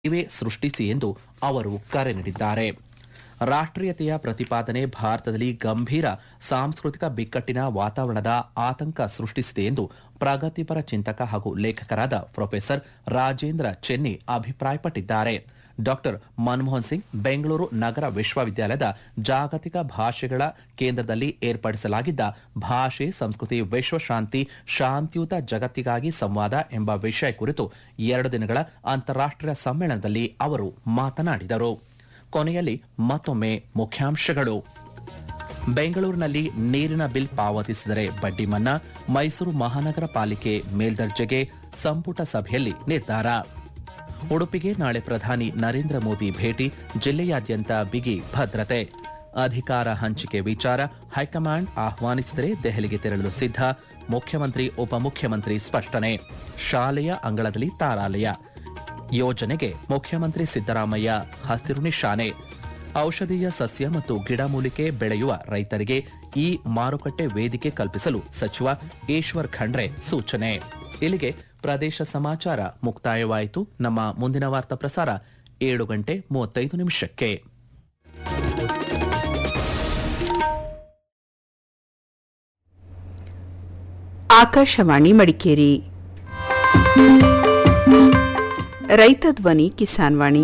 ಇವೆ ಸೃಷ್ಟಿಸಿ ಎಂದು ಅವರು ಕರೆ ನೀಡಿದ್ದಾರೆ ರಾಷ್ಟ್ರೀಯತೆಯ ಪ್ರತಿಪಾದನೆ ಭಾರತದಲ್ಲಿ ಗಂಭೀರ ಸಾಂಸ್ಕೃತಿಕ ಬಿಕ್ಕಟ್ಟಿನ ವಾತಾವರಣದ ಆತಂಕ ಸೃಷ್ಟಿಸಿದೆ ಎಂದು ಪ್ರಗತಿಪರ ಚಿಂತಕ ಹಾಗೂ ಲೇಖಕರಾದ ಪ್ರೊಫೆಸರ್ ರಾಜೇಂದ್ರ ಚೆನ್ನಿ ಅಭಿಪ್ರಾಯಪಟ್ಟಿದ್ದಾರೆ ಡಾಕ್ಟರ್ ಮನಮೋಹನ್ ಸಿಂಗ್ ಬೆಂಗಳೂರು ನಗರ ವಿಶ್ವವಿದ್ಯಾಲಯದ ಜಾಗತಿಕ ಭಾಷೆಗಳ ಕೇಂದ್ರದಲ್ಲಿ ಏರ್ಪಡಿಸಲಾಗಿದ್ದ ಭಾಷೆ ಸಂಸ್ಕೃತಿ ವಿಶ್ವಶಾಂತಿ ಶಾಂತಿಯುತ ಜಗತ್ತಿಗಾಗಿ ಸಂವಾದ ಎಂಬ ವಿಷಯ ಕುರಿತು ಎರಡು ದಿನಗಳ ಅಂತಾರಾಷ್ಟ್ರೀಯ ಸಮ್ಮೇಳನದಲ್ಲಿ ಅವರು ಮಾತನಾಡಿದರು ಕೊನೆಯಲ್ಲಿ ಮತ್ತೊಮ್ಮೆ ಮುಖ್ಯಾಂಶಗಳು ಬೆಂಗಳೂರಿನಲ್ಲಿ ನೀರಿನ ಬಿಲ್ ಪಾವತಿಸಿದರೆ ಬಡ್ಡಿ ಮನ್ನಾ ಮೈಸೂರು ಮಹಾನಗರ ಪಾಲಿಕೆ ಮೇಲ್ದರ್ಜೆಗೆ ಸಂಪುಟ ಸಭೆಯಲ್ಲಿ ನಿರ್ಧಾರ ಉಡುಪಿಗೆ ನಾಳೆ ಪ್ರಧಾನಿ ನರೇಂದ್ರ ಮೋದಿ ಭೇಟಿ ಜಿಲ್ಲೆಯಾದ್ಯಂತ ಬಿಗಿ ಭದ್ರತೆ ಅಧಿಕಾರ ಹಂಚಿಕೆ ವಿಚಾರ ಹೈಕಮಾಂಡ್ ಆಹ್ವಾನಿಸಿದರೆ ದೆಹಲಿಗೆ ತೆರಳಲು ಸಿದ್ಧ ಮುಖ್ಯಮಂತ್ರಿ ಉಪಮುಖ್ಯಮಂತ್ರಿ ಸ್ಪಷ್ಟನೆ ಶಾಲೆಯ ಅಂಗಳದಲ್ಲಿ ತಾರಾಲಯ ಯೋಜನೆಗೆ ಮುಖ್ಯಮಂತ್ರಿ ಸಿದ್ದರಾಮಯ್ಯ ಹಸಿರು ನಿಶಾನೆ ಔಷಧೀಯ ಸಸ್ಯ ಮತ್ತು ಗಿಡಮೂಲಿಕೆ ಬೆಳೆಯುವ ರೈತರಿಗೆ ಈ ಮಾರುಕಟ್ಟೆ ವೇದಿಕೆ ಕಲ್ಪಿಸಲು ಸಚಿವ ಈಶ್ವರ್ ಖಂಡ್ರೆ ಸೂಚನೆ ಇಲ್ಲಿಗೆ ಪ್ರದೇಶ ಸಮಾಚಾರ ಮುಕ್ತಾಯವಾಯಿತು ನಮ್ಮ ಮುಂದಿನ ವಾರ್ತಾ ಪ್ರಸಾರ ಏಳು ಗಂಟೆ ಮೂವತ್ತೈದು ನಿಮಿಷಕ್ಕೆ ಆಕಾಶವಾಣಿ ಮಡಿಕೇರಿ ರೈತ ಧ್ವನಿ ಕಿಸಾನ್ ವಾಣಿ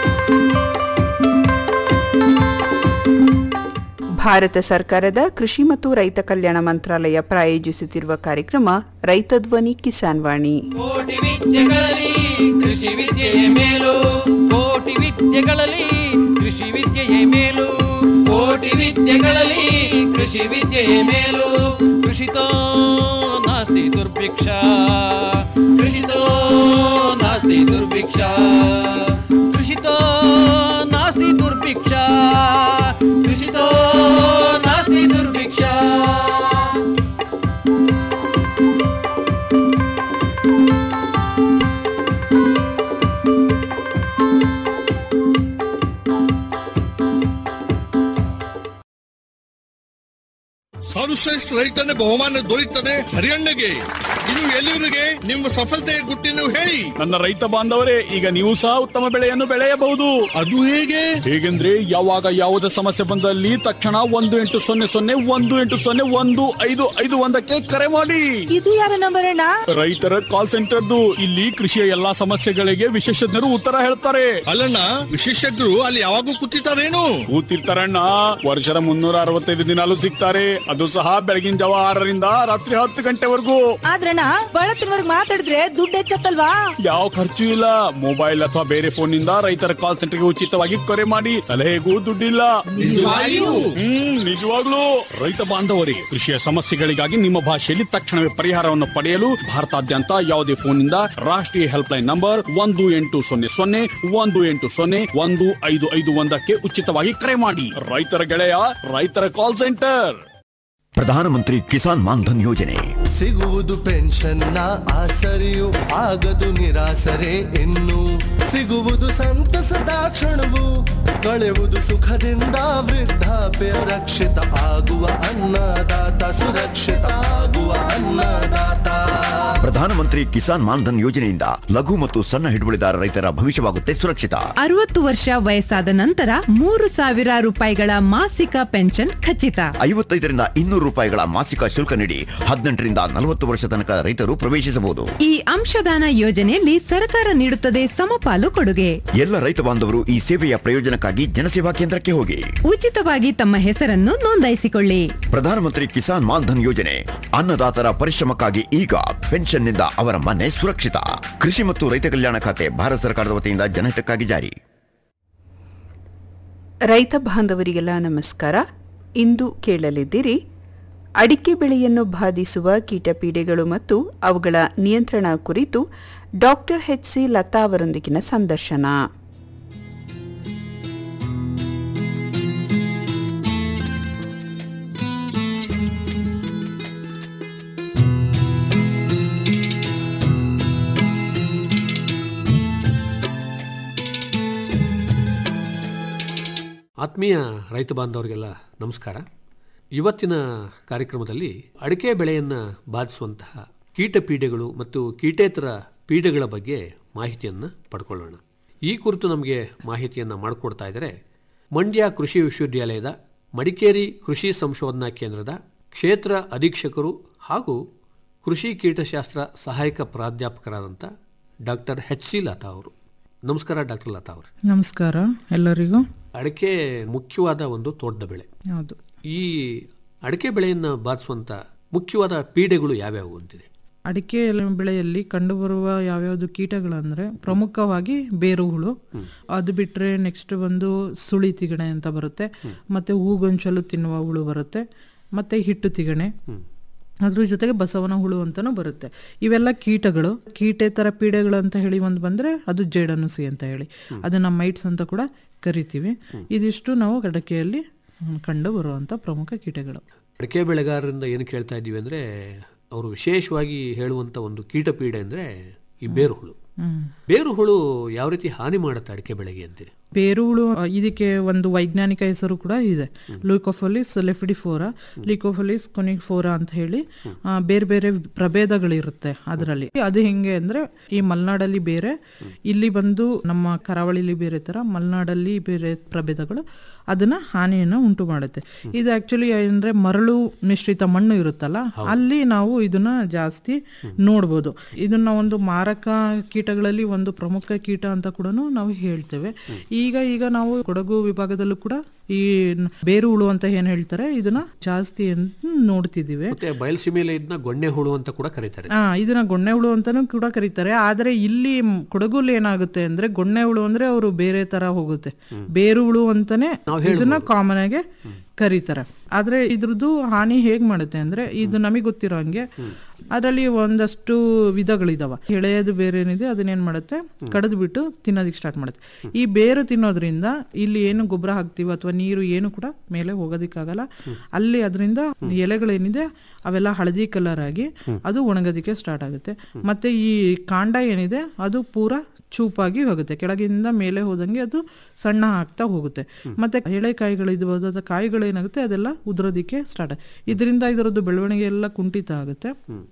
ಭಾರತ ಸರ್ಕಾರದ ಕೃಷಿ ಮತ್ತು ರೈತ ಕಲ್ಯಾಣ ಮಂತ್ರಾಲಯ ಪ್ರಾಯೋಜಿಸುತ್ತಿರುವ ಕಾರ್ಯಕ್ರಮ ರೈತ ಧ್ವನಿ ಕಿಸಾನ್ ವಾಣಿ ಕೋಟಿ ವಿದ್ಯೆಗಳಲ್ಲಿ ಕೃಷಿ ವಿದ್ಯೆಯೇ ಮೇಲು ಕೋಟಿ ವಿದ್ಯೆಗಳಲ್ಲಿ ಕೃಷಿ ವಿದ್ಯೆಯೇ ಮೇಲು ಕೋಟಿ ವಿದ್ಯೆಗಳಲ್ಲಿ ಕೃಷಿ ವಿದ್ಯೆಯೇ ಮೇಲು ಕೃಷಿತೋ ನಾಸ್ತಿ ದುರ್ಭಿಕ್ಷ ಕೃಷಿತೋ ನಾಸ್ತಿ ದುರ್ಭಿಕ್ಷ ಕೃಷಿತೋ ನಾಸ್ತಿ ದುರ್ಭಿಕ್ಷ ಕೃಷಿತೋ ನಾಸ್ತಿ ದುರ್ಭಿಕ್ಷ ಸರ್ವಶ್ರೇಷ್ಠ ರೈತನ ಬಹುಮಾನ ದೊರೆಯುತ್ತದೆ ಹರಿಯಣ್ಣಗೆ ಇದು ಎಲ್ಲಿವರಿಗೆ ನಿಮ್ಮ ಸಫಲತೆಯ ಗುಟ್ಟಿನ ಹೇಳಿ ನನ್ನ ರೈತ ಬಾಂಧವರೇ ಈಗ ನೀವು ಸಹ ಉತ್ತಮ ಬೆಳೆಯನ್ನು ಬೆಳೆಯಬಹುದು ಅದು ಹೇಗೆ ಹೇಗೆಂದ್ರೆ ಯಾವಾಗ ಯಾವುದೇ ಸಮಸ್ಯೆ ಬಂದಲ್ಲಿ ತಕ್ಷಣ ಒಂದು ಎಂಟು ಸೊನ್ನೆ ಸೊನ್ನೆ ಒಂದು ಎಂಟು ಸೊನ್ನೆ ಒಂದು ಐದು ಐದು ಒಂದಕ್ಕೆ ಕರೆ ಮಾಡಿ ಇದು ಯಾರ ನಂಬರ್ ಅಣ್ಣ ರೈತರ ಕಾಲ್ ಸೆಂಟರ್ದು ಇಲ್ಲಿ ಕೃಷಿಯ ಎಲ್ಲಾ ಸಮಸ್ಯೆಗಳಿಗೆ ವಿಶೇಷಜ್ಞರು ಉತ್ತರ ಹೇಳ್ತಾರೆ ಅಲ್ಲಣ್ಣ ವಿಶೇಷಜ್ಞರು ಅಲ್ಲಿ ಯಾವಾಗೂ ಕೂತಿರ್ತಾರೇನು ಕೂತಿರ್ತಾರಣ್ಣ ವರ್ಷದ ಮುನ್ನೂರ ಅರವತ್ತೈದು ದಿನಾಲು ಸಿಗ್ತಾರೆ ಅದು ಸಹ ಬೆಳಗಿನ ಜಾವ ಆರರಿಂದ ರಾತ್ರಿ ಹತ್ತು ಗಂಟೆವರೆಗೂ ಆದ್ರಣ್ಣ ಬಳತ್ತಿನವರ್ಗ್ ಮಾತಾಡಿದ್ರೆ ದುಡ್ಡು ಹೆಚ್ಚತ್ತಲ್ವಾ ಯಾವ ಖರ್ಚು ಇಲ್ಲ ಮೊಬೈಲ್ ಅಥವಾ ಬೇರೆ ಫೋನ್ ನಿಂದ ರೈತರ ಕಾಲ್ ಸೆಂಟರ್ಗೆ ಉಚಿತವಾಗಿ ಕರೆ ಮಾಡಿ ಸಲಹೆಗೂ ದುಡ್ಡಿಲ್ಲ ನಿಜವಾಗಿಯೂ? ಹ್ಮ್ ನಿಜವಾಗ್ಲೂ ರೈತ ಬಾಂಧವರೇ ಕೃಷಿಯ ಸಮಸ್ಯೆಗಳಿಗಾಗಿ ನಿಮ್ಮ ಭಾಷೆಯಲ್ಲಿ ತಕ್ಷಣವೇ ಪರಿಹಾರವನ್ನು ಪಡೆಯಲು ಭಾರತಾದ್ಯಂತ ಯಾವುದೇ ಫೋನ್ನಿಂದ ರಾಷ್ಟ್ರೀಯ ಹೆಲ್ಪ್ ಲೈನ್ ನಂಬರ್ ಒಂದು ಎಂಟು ಸೊನ್ನೆ ಸೊನ್ನೆ ಒಂದು ಎಂಟು ಸೊನ್ನೆ ಒಂದು ಐದು ಐದು ಒಂದಕ್ಕೆ ಉಚಿತವಾಗಿ ಕರೆ ಮಾಡಿ ರೈತರ ಗೆಳೆಯ ರೈತರ ಕಾಲ್ ಸೆಂಟರ್ ಪ್ರಧಾನಮಂತ್ರಿ ಕಿಸಾನ್ ಮಾನ್ಧನ್ ಯೋಜನೆ ಸಿಗುವುದು ಪೆನ್ಷನ್ನ ಆಸರೆಯು ಆಗದು ನಿರಾಸರೆ ಇನ್ನು ಸಿಗುವುದು ಸಂತಸದ ಕ್ಷಣವು ಕಳೆವುದು ಸುಖದಿಂದ ವೃದ್ಧಾಪ್ಯ ರಕ್ಷಿತ ಆಗುವ ಅನ್ನದಾತ ಸುರಕ್ಷಿತ ಆಗುವ ಅನ್ನದಾತ ಪ್ರಧಾನಮಂತ್ರಿ ಕಿಸಾನ್ ಮಾನ್ಧನ್ ಯೋಜನೆಯಿಂದ ಲಘು ಮತ್ತು ಸಣ್ಣ ಹಿಡುವಳಿದಾರ ರೈತರ ಭವಿಷ್ಯವಾಗುತ್ತೆ ಸುರಕ್ಷಿತ ಅರವತ್ತು ವರ್ಷ ವಯಸ್ಸಾದ ನಂತರ ಮೂರು ಸಾವಿರ ರೂಪಾಯಿಗಳ ಮಾಸಿಕ ಪೆನ್ಷನ್ ಖಚಿತ ಐವತ್ತೈದರಿಂದ ಇನ್ನೂರು ರೂಪಾಯಿಗಳ ಮಾಸಿಕ ಶುಲ್ಕ ನೀಡಿ ಹದಿನೆಂಟರಿಂದ ನಲವತ್ತು ವರ್ಷ ತನಕ ರೈತರು ಪ್ರವೇಶಿಸಬಹುದು ಈ ಅಂಶದಾನ ಯೋಜನೆಯಲ್ಲಿ ಸರ್ಕಾರ ನೀಡುತ್ತದೆ ಸಮಪಾಲು ಕೊಡುಗೆ ಎಲ್ಲ ರೈತ ಬಾಂಧವರು ಈ ಸೇವೆಯ ಪ್ರಯೋಜನಕ್ಕಾಗಿ ಜನಸೇವಾ ಕೇಂದ್ರಕ್ಕೆ ಹೋಗಿ ಉಚಿತವಾಗಿ ತಮ್ಮ ಹೆಸರನ್ನು ನೋಂದಾಯಿಸಿಕೊಳ್ಳಿ ಪ್ರಧಾನಮಂತ್ರಿ ಕಿಸಾನ್ ಮಾನ್ಧನ್ ಯೋಜನೆ ಅನ್ನದಾತರ ಪರಿಶ್ರಮಕ್ಕಾಗಿ ಈಗ ಪೆನ್ಷನ್ನಿಂದ ಅವರ ಮನೆ ಸುರಕ್ಷಿತ ಕೃಷಿ ಮತ್ತು ರೈತ ಕಲ್ಯಾಣ ಖಾತೆ ಭಾರತ ಸರ್ಕಾರದ ವತಿಯಿಂದ ಜನಹಿತಕ್ಕಾಗಿ ಜಾರಿ ರೈತ ಬಾಂಧವರಿಗೆಲ್ಲ ನಮಸ್ಕಾರ ಇಂದು ಕೇಳಲಿದ್ದೀರಿ ಅಡಿಕೆ ಬೆಳೆಯನ್ನು ಬಾಧಿಸುವ ಕೀಟಪೀಡೆಗಳು ಮತ್ತು ಅವುಗಳ ನಿಯಂತ್ರಣ ಕುರಿತು ಡಾಕ್ಟರ್ ಎಚ್ ಸಿ ಲತಾ ಅವರೊಂದಿಗಿನ ಸಂದರ್ಶನ ಆತ್ಮೀಯ ರೈತ ಬಾಂಧವರಿಗೆಲ್ಲ ನಮಸ್ಕಾರ ಇವತ್ತಿನ ಕಾರ್ಯಕ್ರಮದಲ್ಲಿ ಅಡಿಕೆ ಬೆಳೆಯನ್ನು ಬಾಧಿಸುವಂತಹ ಕೀಟ ಪೀಡೆಗಳು ಮತ್ತು ಕೀಟೇತರ ಪೀಡೆಗಳ ಬಗ್ಗೆ ಮಾಹಿತಿಯನ್ನು ಪಡ್ಕೊಳ್ಳೋಣ ಈ ಕುರಿತು ನಮಗೆ ಮಾಹಿತಿಯನ್ನು ಮಾಡಿಕೊಡ್ತಾ ಇದ್ದಾರೆ ಮಂಡ್ಯ ಕೃಷಿ ವಿಶ್ವವಿದ್ಯಾಲಯದ ಮಡಿಕೇರಿ ಕೃಷಿ ಸಂಶೋಧನಾ ಕೇಂದ್ರದ ಕ್ಷೇತ್ರ ಅಧೀಕ್ಷಕರು ಹಾಗೂ ಕೃಷಿ ಕೀಟಶಾಸ್ತ್ರ ಸಹಾಯಕ ಪ್ರಾಧ್ಯಾಪಕರಾದಂಥ ಡಾಕ್ಟರ್ ಎಚ್ ಸಿ ಲತಾ ಅವರು ನಮಸ್ಕಾರ ಡಾಕ್ಟರ್ ಲತಾ ಅವರು ನಮಸ್ಕಾರ ಎಲ್ಲರಿಗೂ ಅಡಿಕೆ ಮುಖ್ಯವಾದ ಒಂದು ತೋಟದ ಬೆಳೆ ಹೌದು ಈ ಅಡಿಕೆ ಬೆಳೆಯನ್ನು ಬಾಧಿಸುವಂಥ ಮುಖ್ಯವಾದ ಪೀಡೆಗಳು ಯಾವ್ಯಾವು ಅಂತಿದೆ ಅಡಿಕೆ ಬೆಳೆಯಲ್ಲಿ ಕಂಡುಬರುವ ಯಾವ್ಯಾವ್ದು ಕೀಟಗಳಂದ್ರೆ ಪ್ರಮುಖವಾಗಿ ಬೇರು ಹುಳು ಅದು ಬಿಟ್ರೆ ನೆಕ್ಸ್ಟ್ ಬಂದು ಸುಳಿ ತಿಗಣೆ ಅಂತ ಬರುತ್ತೆ ಮತ್ತೆ ಹೂಗೊಂಚಲು ತಿನ್ನುವ ಹುಳು ಬರುತ್ತೆ ಮತ್ತೆ ಹಿಟ್ಟು ತಿಗಣೆ ಅದ್ರ ಜೊತೆಗೆ ಬಸವನ ಹುಳು ಅಂತಾನು ಬರುತ್ತೆ ಇವೆಲ್ಲ ಕೀಟಗಳು ಕೀಟೇತರ ಪೀಡೆಗಳು ಅಂತ ಹೇಳಿ ಒಂದು ಬಂದ್ರೆ ಅದು ಜೇಡನುಸಿ ಅಂತ ಹೇಳಿ ಅದನ್ನ ಮೈಟ್ಸ್ ಅಂತ ಕೂಡ ಕರಿತೀವಿ ಇದಿಷ್ಟು ನಾವು ಅಡಕೆಯಲ್ಲಿ ಹ್ಮ್, ಕಂಡು ಬರುವಂತ ಪ್ರಮುಖ ಕೀಟಗಳು ಅಡಿಕೆ ಬೆಳೆಗಾರರಿಂದ ಏನು ಕೇಳ್ತಾ ಇದ್ದೀವಿ ಅಂದರೆ ಅವರು ವಿಶೇಷವಾಗಿ ಹೇಳುವಂಥ ಒಂದು ಕೀಟ ಪೀಡೆ ಅಂದರೆ ಈ ಬೇರು ಹುಳು ಹ್ಮ್. ಬೇರು ಹುಳು ಯಾವ ರೀತಿ ಹಾನಿ ಮಾಡುತ್ತೆ ಅಡಿಕೆ ಬೆಳೆಗೆ ಅಂತೀರಿ ಬೇರು ಹುಳು ಅ, ಇದಕ್ಕೆ ಒಂದು ವೈಜ್ಞಾನಿಕ ಹೆಸರು ಕೂಡ ಇದೆ ಲೂಕೋಫೊಲಿಸ್ ಲೆಫಿಡಿಫೋರಾ ಲಿಕೋಫೊಲಿಸ್ ಕೊನಿಫೋರಾ ಅಂತ ಹೇಳಿ ಆ, ಬೇರೆ ಬೇರೆ ಪ್ರಭೇದಗಳಿರುತ್ತೆ ಅದರಲ್ಲಿ ಅದು ಹೆಂಗೆ ಅಂದ್ರೆ ಈ ಮಲೆನಾಡಲ್ಲಿ ಬೇರೆ ಇಲ್ಲಿ ಬಂದು ನಮ್ಮ ಕರಾವಳಿಲಿ ಬೇರೆ ತರ ಮಲೆನಾಡಲ್ಲಿ ಬೇರೆ ಪ್ರಭೇದಗಳು ಅದನ್ನ ಹಾನಿಯನ್ನು ಉಂಟು ಮಾಡುತ್ತೆ ಇದು ಆಕ್ಚುಲಿ ಅಂದ್ರೆ ಮರಳು ಮಿಶ್ರಿತ ಮಣ್ಣು ಇರುತ್ತಲ್ಲ ಅಲ್ಲಿ ನಾವು ಇದನ್ನ ಜಾಸ್ತಿ ನೋಡ್ಬೋದು ಇದನ್ನ ಒಂದು ಮಾರಕ ಕೀಟಗಳಲ್ಲಿ ಒಂದು ಪ್ರಮುಖ ಕೀಟ ಅಂತ ಕೂಡ ನಾವು ಹೇಳ್ತೇವೆ ಈಗ ಈಗ ನಾವು ಕೊಡಗು ವಿಭಾಗದಲ್ಲೂ ಕೂಡ ಈ ಬೇರು ಹುಳು ಅಂತ ಏನ್ ಹೇಳ್ತಾರೆ ಇದನ್ನ ಜಾಸ್ತಿ ಅಂತ ನೋಡ್ತಿದ್ದೀವಿ ಮತ್ತೆ ಬಯಲುಸೀಮೆಯಲ್ಲಿ ಇದನ್ನ ಗೊಣ್ಣೆ ಹುಳು ಅಂತ ಕೂಡ ಕರೀತಾರೆ ಆ ಇದನ್ನ ಗೊಣ್ಣೆ ಹುಳು ಅಂತಾನು ಕೂಡ ಕರೀತಾರೆ ಆದ್ರೆ ಇಲ್ಲಿ ಮ್- ಕೊಡಗುಲಿ ಏನಾಗುತ್ತೆ ಅಂದ್ರೆ ಗೊಣ್ಣೆ ಹುಳು ಅಂದ್ರೆ ಅವರು ಬೇರೆ ತರ ಹೋಗುತ್ತೆ ಬೇರು ಹುಳು ಅಂತಾನೆ ಇದನ್ನ ಕಾಮನ್ ಆಗಿ ಕರೀತಾರೆ ಆದ್ರೆ ಇದ್ರದ್ದು ಹಾನಿ ಹೇಗ್ ಮಾಡುತ್ತೆ ಅಂದ್ರೆ ಇದು ನಮಗೆ ಗೊತ್ತಿರೋ ಹಂಗೆ ಅದರಲ್ಲಿ ಒಂದಷ್ಟು ವಿಧಗಳಿದಾವ ಎಳೆಯದು ಬೇರೆ ಏನಿದೆ ಅದನ್ನೇನ್ ಮಾಡುತ್ತೆ ಕಡಿದು ಬಿಟ್ಟು ತಿನ್ನೋದಕ್ಕೆ ಸ್ಟಾರ್ಟ್ ಮಾಡುತ್ತೆ ಈ ಬೇರು ತಿನ್ನೋದ್ರಿಂದ ಇಲ್ಲಿ ಏನು ಗೊಬ್ಬರ ಹಾಕ್ತಿವಿ ಅಥವಾ ನೀರು ಏನು ಕೂಡ ಮೇಲೆ ಹೋಗೋದಿಕ್ಕಾಗಲ್ಲ ಅಲ್ಲಿ ಅದರಿಂದ ಎಲೆಗಳೇನಿದೆ ಅವೆಲ್ಲ ಹಳದಿ ಕಲರ್ ಆಗಿ ಅದು ಒಣಗೋದಿಕ್ಕೆ ಸ್ಟಾರ್ಟ್ ಆಗುತ್ತೆ ಮತ್ತೆ ಈ ಕಾಂಡ ಏನಿದೆ ಅದು ಪೂರಾ ಚೂಪಾಗಿ ಹೋಗುತ್ತೆ ಕೆಳಗಿಂದ ಮೇಲೆ ಹೋದಂಗೆ ಅದು ಸಣ್ಣ ಆಗ್ತಾ ಹೋಗುತ್ತೆ ಮತ್ತೆ ಎಳೆ ಕಾಯಿಗಳು ಇದ್ಬೋದು ಅಥವಾ ಕಾಯಿಗಳು ಏನಾಗುತ್ತೆ ಅದೆಲ್ಲ ಉದುರೋದಿಕ್ಕೆ ಸ್ಟಾರ್ಟ್ ಇದರಿಂದ ಇದರದ್ದು ಬೆಳವಣಿಗೆ ಎಲ್ಲ ಕುಂಠಿತ ಆಗುತ್ತೆ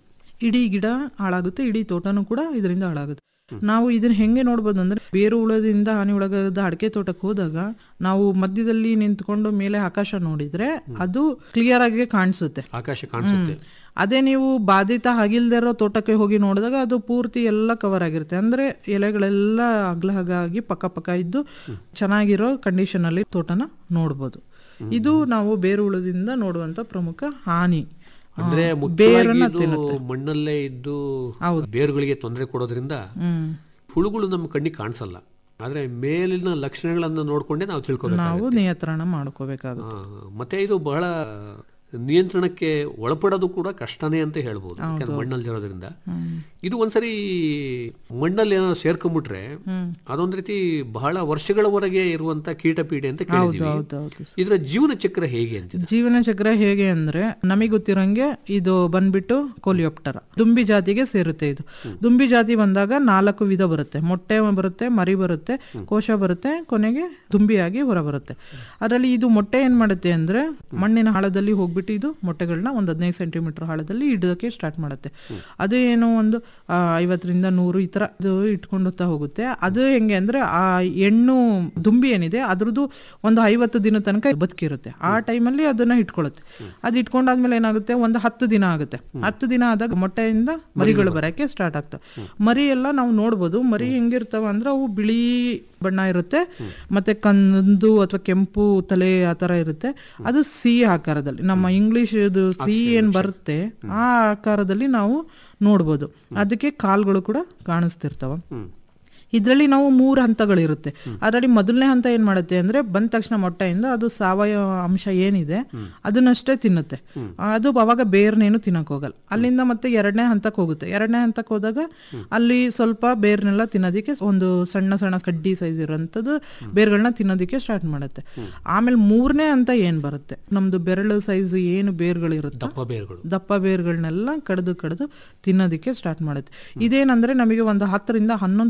ಇಡೀ ಗಿಡ ಹಾಳಾಗುತ್ತೆ ಇಡೀ ತೋಟನೂ ಕೂಡ ಇದರಿಂದ ಹಾಳಾಗುತ್ತೆ ನಾವು ಇದನ್ನ ಹೆಂಗೆ ನೋಡ್ಬೋದು ಅಂದ್ರೆ ಬೇರು ಹುಳದಿಂದ ಹಾನಿ ಒಳಗಾದ ಅಡಿಕೆ ತೋಟಕ್ಕೆ ಹೋದಾಗ ನಾವು ಮಧ್ಯದಲ್ಲಿ ನಿಂತ್ಕೊಂಡು ಮೇಲೆ ಆಕಾಶ ನೋಡಿದ್ರೆ ಅದು ಕ್ಲಿಯರ್ ಆಗಿ ಕಾಣಿಸುತ್ತೆ ಆಕಾಶ ಕಾಣಿಸುತ್ತೆ ಹ್ಮ್. ಅದೇ ನೀವು ಬಾಧಿತ ಆಗಿಲ್ದೇ ಇರೋ ತೋಟಕ್ಕೆ ಹೋಗಿ ನೋಡಿದಾಗ ಅದು ಪೂರ್ತಿ ಎಲ್ಲ ಕವರ್ ಆಗಿರುತ್ತೆ ಅಂದ್ರೆ ಎಲೆಗಳೆಲ್ಲ ಅಗ್ಲ ಆಗಿ ಪಕ್ಕ ಪಕ್ಕ ಇದ್ದು ಚೆನ್ನಾಗಿರೋ ಕಂಡೀಷನ್ ಅಲ್ಲಿ ತೋಟನ ನೋಡ್ಬೋದು ಇದು ನಾವು ಬೇರು ಹುಳದಿಂದ ನೋಡುವಂತ ಪ್ರಮುಖ ಹಾನಿ ಅಂದ್ರೆ ಆ, ಮುಖ್ಯವಾಗಿ ಬೇರನ್ನ ಇದು ತಿನ್ನುತ್ತೆ ಮಣ್ಣಲ್ಲೇ ಇದ್ದು ಬೇರುಗಳಿಗೆ ತೊಂದರೆ ಕೊಡೋದ್ರಿಂದ ಹ್ಮ್ ಹುಳುಗಳು ನಮ್ಮ ಕಣ್ಣಿಗೆ ಕಾಣಿಸಲ್ಲ ಆದ್ರೆ ಮೇಲಿನ ಲಕ್ಷಣಗಳನ್ನ ನೋಡ್ಕೊಂಡೇ ನಾವು ತಿಳ್ಕೊಬೇಕು ನಾವು ನಿಯಂತ್ರಣ ಮಾಡ್ಕೋಬೇಕಾಗುತ್ತೆ ಮತ್ತೆ ಇದು ಬಹಳ ನಿಯಂತ್ರಣಕ್ಕೆ ಒಳಪಡೋದು ಕೂಡ ಕಷ್ಟನೇ ಅಂತ ಹೇಳ್ಬೋದು ಯಾಕಂದ್ರೆ ಮಣ್ಣಲ್ಲಿ ಇರೋದ್ರಿಂದ ಇದು ಒಂದ್ಸರಿ ಮಣ್ಣಲ್ಲಿ ಏನೋ ಸೇರ್ಕೊಂಡ್ಬಿಟ್ರೆ ಅದೊಂದ್ ರೀತಿ ಬಹಳ ವರ್ಷಗಳವರೆಗೆ ಇರುವಂತ ಕೀಟ ಪೀಡೆ ಅಂತ ಕೇಳಿದೀವಿ ಹೌದೌದು ಇದರ ಜೀವನ ಚಕ್ರ ಹೇಗೆ ಅಂತ ಜೀವನ ಚಕ್ರ ಹೇಗೆ ಅಂದ್ರೆ ನಮಗೆ ಗೊತ್ತಿರಂಗೆ ಇದು ಬಂದ್ಬಿಟ್ಟು ಕೋಲಿಯೋಪ್ಟರ ದುಂಬಿ ಜಾತಿಗೆ ಸೇರುತ್ತೆ ಇದು ದುಂಬಿ ಜಾತಿ ಬಂದಾಗ ನಾಲ್ಕು ವಿಧ ಬರುತ್ತೆ ಮೊಟ್ಟೆ ಬರುತ್ತೆ ಮರಿ ಬರುತ್ತೆ ಕೋಶ ಬರುತ್ತೆ ಕೊನೆಗೆ ದುಂಬಿಯಾಗಿ ಹೊರ ಬರುತ್ತೆ ಅದರಲ್ಲಿ ಇದು ಮೊಟ್ಟೆ ಏನ್ ಮಾಡುತ್ತೆ ಅಂದ್ರೆ ಮಣ್ಣಿನ ಆಳದಲ್ಲಿ ಹೋಗ್ಬಿಟ್ಟು ಇದು ಮೊಟ್ಟೆಗಳನ್ನ ಒಂದ್ ಹದಿನೈದು ಸೆಂಟಿಮೀಟರ್ ಆಳದಲ್ಲಿ ಇಡೋಕೆ ಸ್ಟಾರ್ಟ್ ಮಾಡುತ್ತೆ ಅದು ಏನೋ ಒಂದು ಆ, ಐವತ್ತರಿಂದ ನೂರು ಈ ತರ ಅದು ಇಟ್ಕೊಂಡುತ್ತಾ ಹೋಗುತ್ತೆ ಅದು ಹೆಂಗೆ ಅಂದ್ರೆ ಆ ಹೆಣ್ಣು ದುಂಬಿ ಏನಿದೆ ಅದ್ರದ್ದು ಒಂದು ಐವತ್ತು ದಿನ ತನಕ ಬದುಕಿರುತ್ತೆ ಆ ಟೈಮಲ್ಲಿ ಅದನ್ನ ಇಟ್ಕೊಳ್ಳುತ್ತೆ ಅದು ಇಟ್ಕೊಂಡಾದ್ಮೇಲೆ ಏನಾಗುತ್ತೆ ಒಂದು ಹತ್ತು ದಿನ ಆಗುತ್ತೆ ಹತ್ತು ದಿನ ಆದಾಗ ಮೊಟ್ಟೆಯಿಂದ ಮರಿಗಳು ಬರಕ್ಕೆ ಸ್ಟಾರ್ಟ್ ಆಗ್ತವೆ ಮರಿ ಎಲ್ಲ ನಾವು ನೋಡ್ಬೋದು ಮರಿ ಹೆಂಗಿರ್ತಾವ ಅಂದ್ರೆ ಅವು ಬಿಳಿ ಬಣ್ಣ ಇರುತ್ತೆ ಮತ್ತೆ ಕಂದು ಅಥವಾ ಕೆಂಪು ತಲೆ ಆ ತರ ಇರುತ್ತೆ ಅದು ಸಿ ಆಕಾರದಲ್ಲಿ ನಮ್ಮ ಇಂಗ್ಲಿಷ್ ಸಿ ಏನ್ ಬರುತ್ತೆ ಆ ಆಕಾರದಲ್ಲಿ ನಾವು ನೋಡ್ಬೋದು ಅದಕ್ಕೆ ಕಾಲ್ಗಳು ಕೂಡ ಕಾಣಿಸ್ತಿರ್ತಾವ ಇದರಲ್ಲಿ ನಾವು ಮೂರು ಹಂತಗಳಿರುತ್ತೆ ಅದರಲ್ಲಿ ಮೊದಲನೇ ಹಂತ ಏನ್ ಮಾಡುತ್ತೆ ಅಂದ್ರೆ ಬಂದ ತಕ್ಷಣ ಮೊಟ್ಟೆಯಿಂದ ಅದು ಸಾವಯವ ಅಂಶ ಏನಿದೆ ಅದನ್ನಷ್ಟೇ ತಿನ್ನುತ್ತೆ ಅದು ಅವಾಗ ಬೇರ್ನೇನು ತಿನ್ನಕ್ ಹೋಗಲ್ಲ ಅಲ್ಲಿಂದ ಮತ್ತೆ ಎರಡನೇ ಹಂತಕ್ಕೆ ಹೋಗುತ್ತೆ ಎರಡನೇ ಹಂತಕ್ಕೆ ಹೋದಾಗ ಅಲ್ಲಿ ಸ್ವಲ್ಪ ಬೇರ್ನೆಲ್ಲ ತಿನ್ನೋದಿಕ್ಕೆ ಒಂದು ಸಣ್ಣ ಸಣ್ಣ ಕಡ್ಡಿ ಸೈಜ್ ಇರೋಂಥದ್ದು ಬೇರ್ಗಳನ್ನ ತಿನ್ನೋದಿಕ್ಕೆ ಸ್ಟಾರ್ಟ್ ಮಾಡುತ್ತೆ ಆಮೇಲೆ ಮೂರನೇ ಹಂತ ಏನ್ ಬರುತ್ತೆ ನಮ್ದು ಬೆರಳು ಸೈಜ್ ಏನು ಬೇರ್ಗಳಿರುತ್ತೆ ದಪ್ಪ ಬೇರುಗಳು ದಪ್ಪ ಬೇರುಗಳನ್ನೆಲ್ಲ ಕಡ್ದು ಕಡ್ದು ತಿನ್ನೋದಿಕ್ಕೆ ಸ್ಟಾರ್ಟ್ ಮಾಡುತ್ತೆ ಇದೇನಂದ್ರೆ ನಮಗೆ ಒಂದು ಹತ್ತರಿಂದ ಹನ್ನೊಂದು ತಿಂಗಳು ತನಕ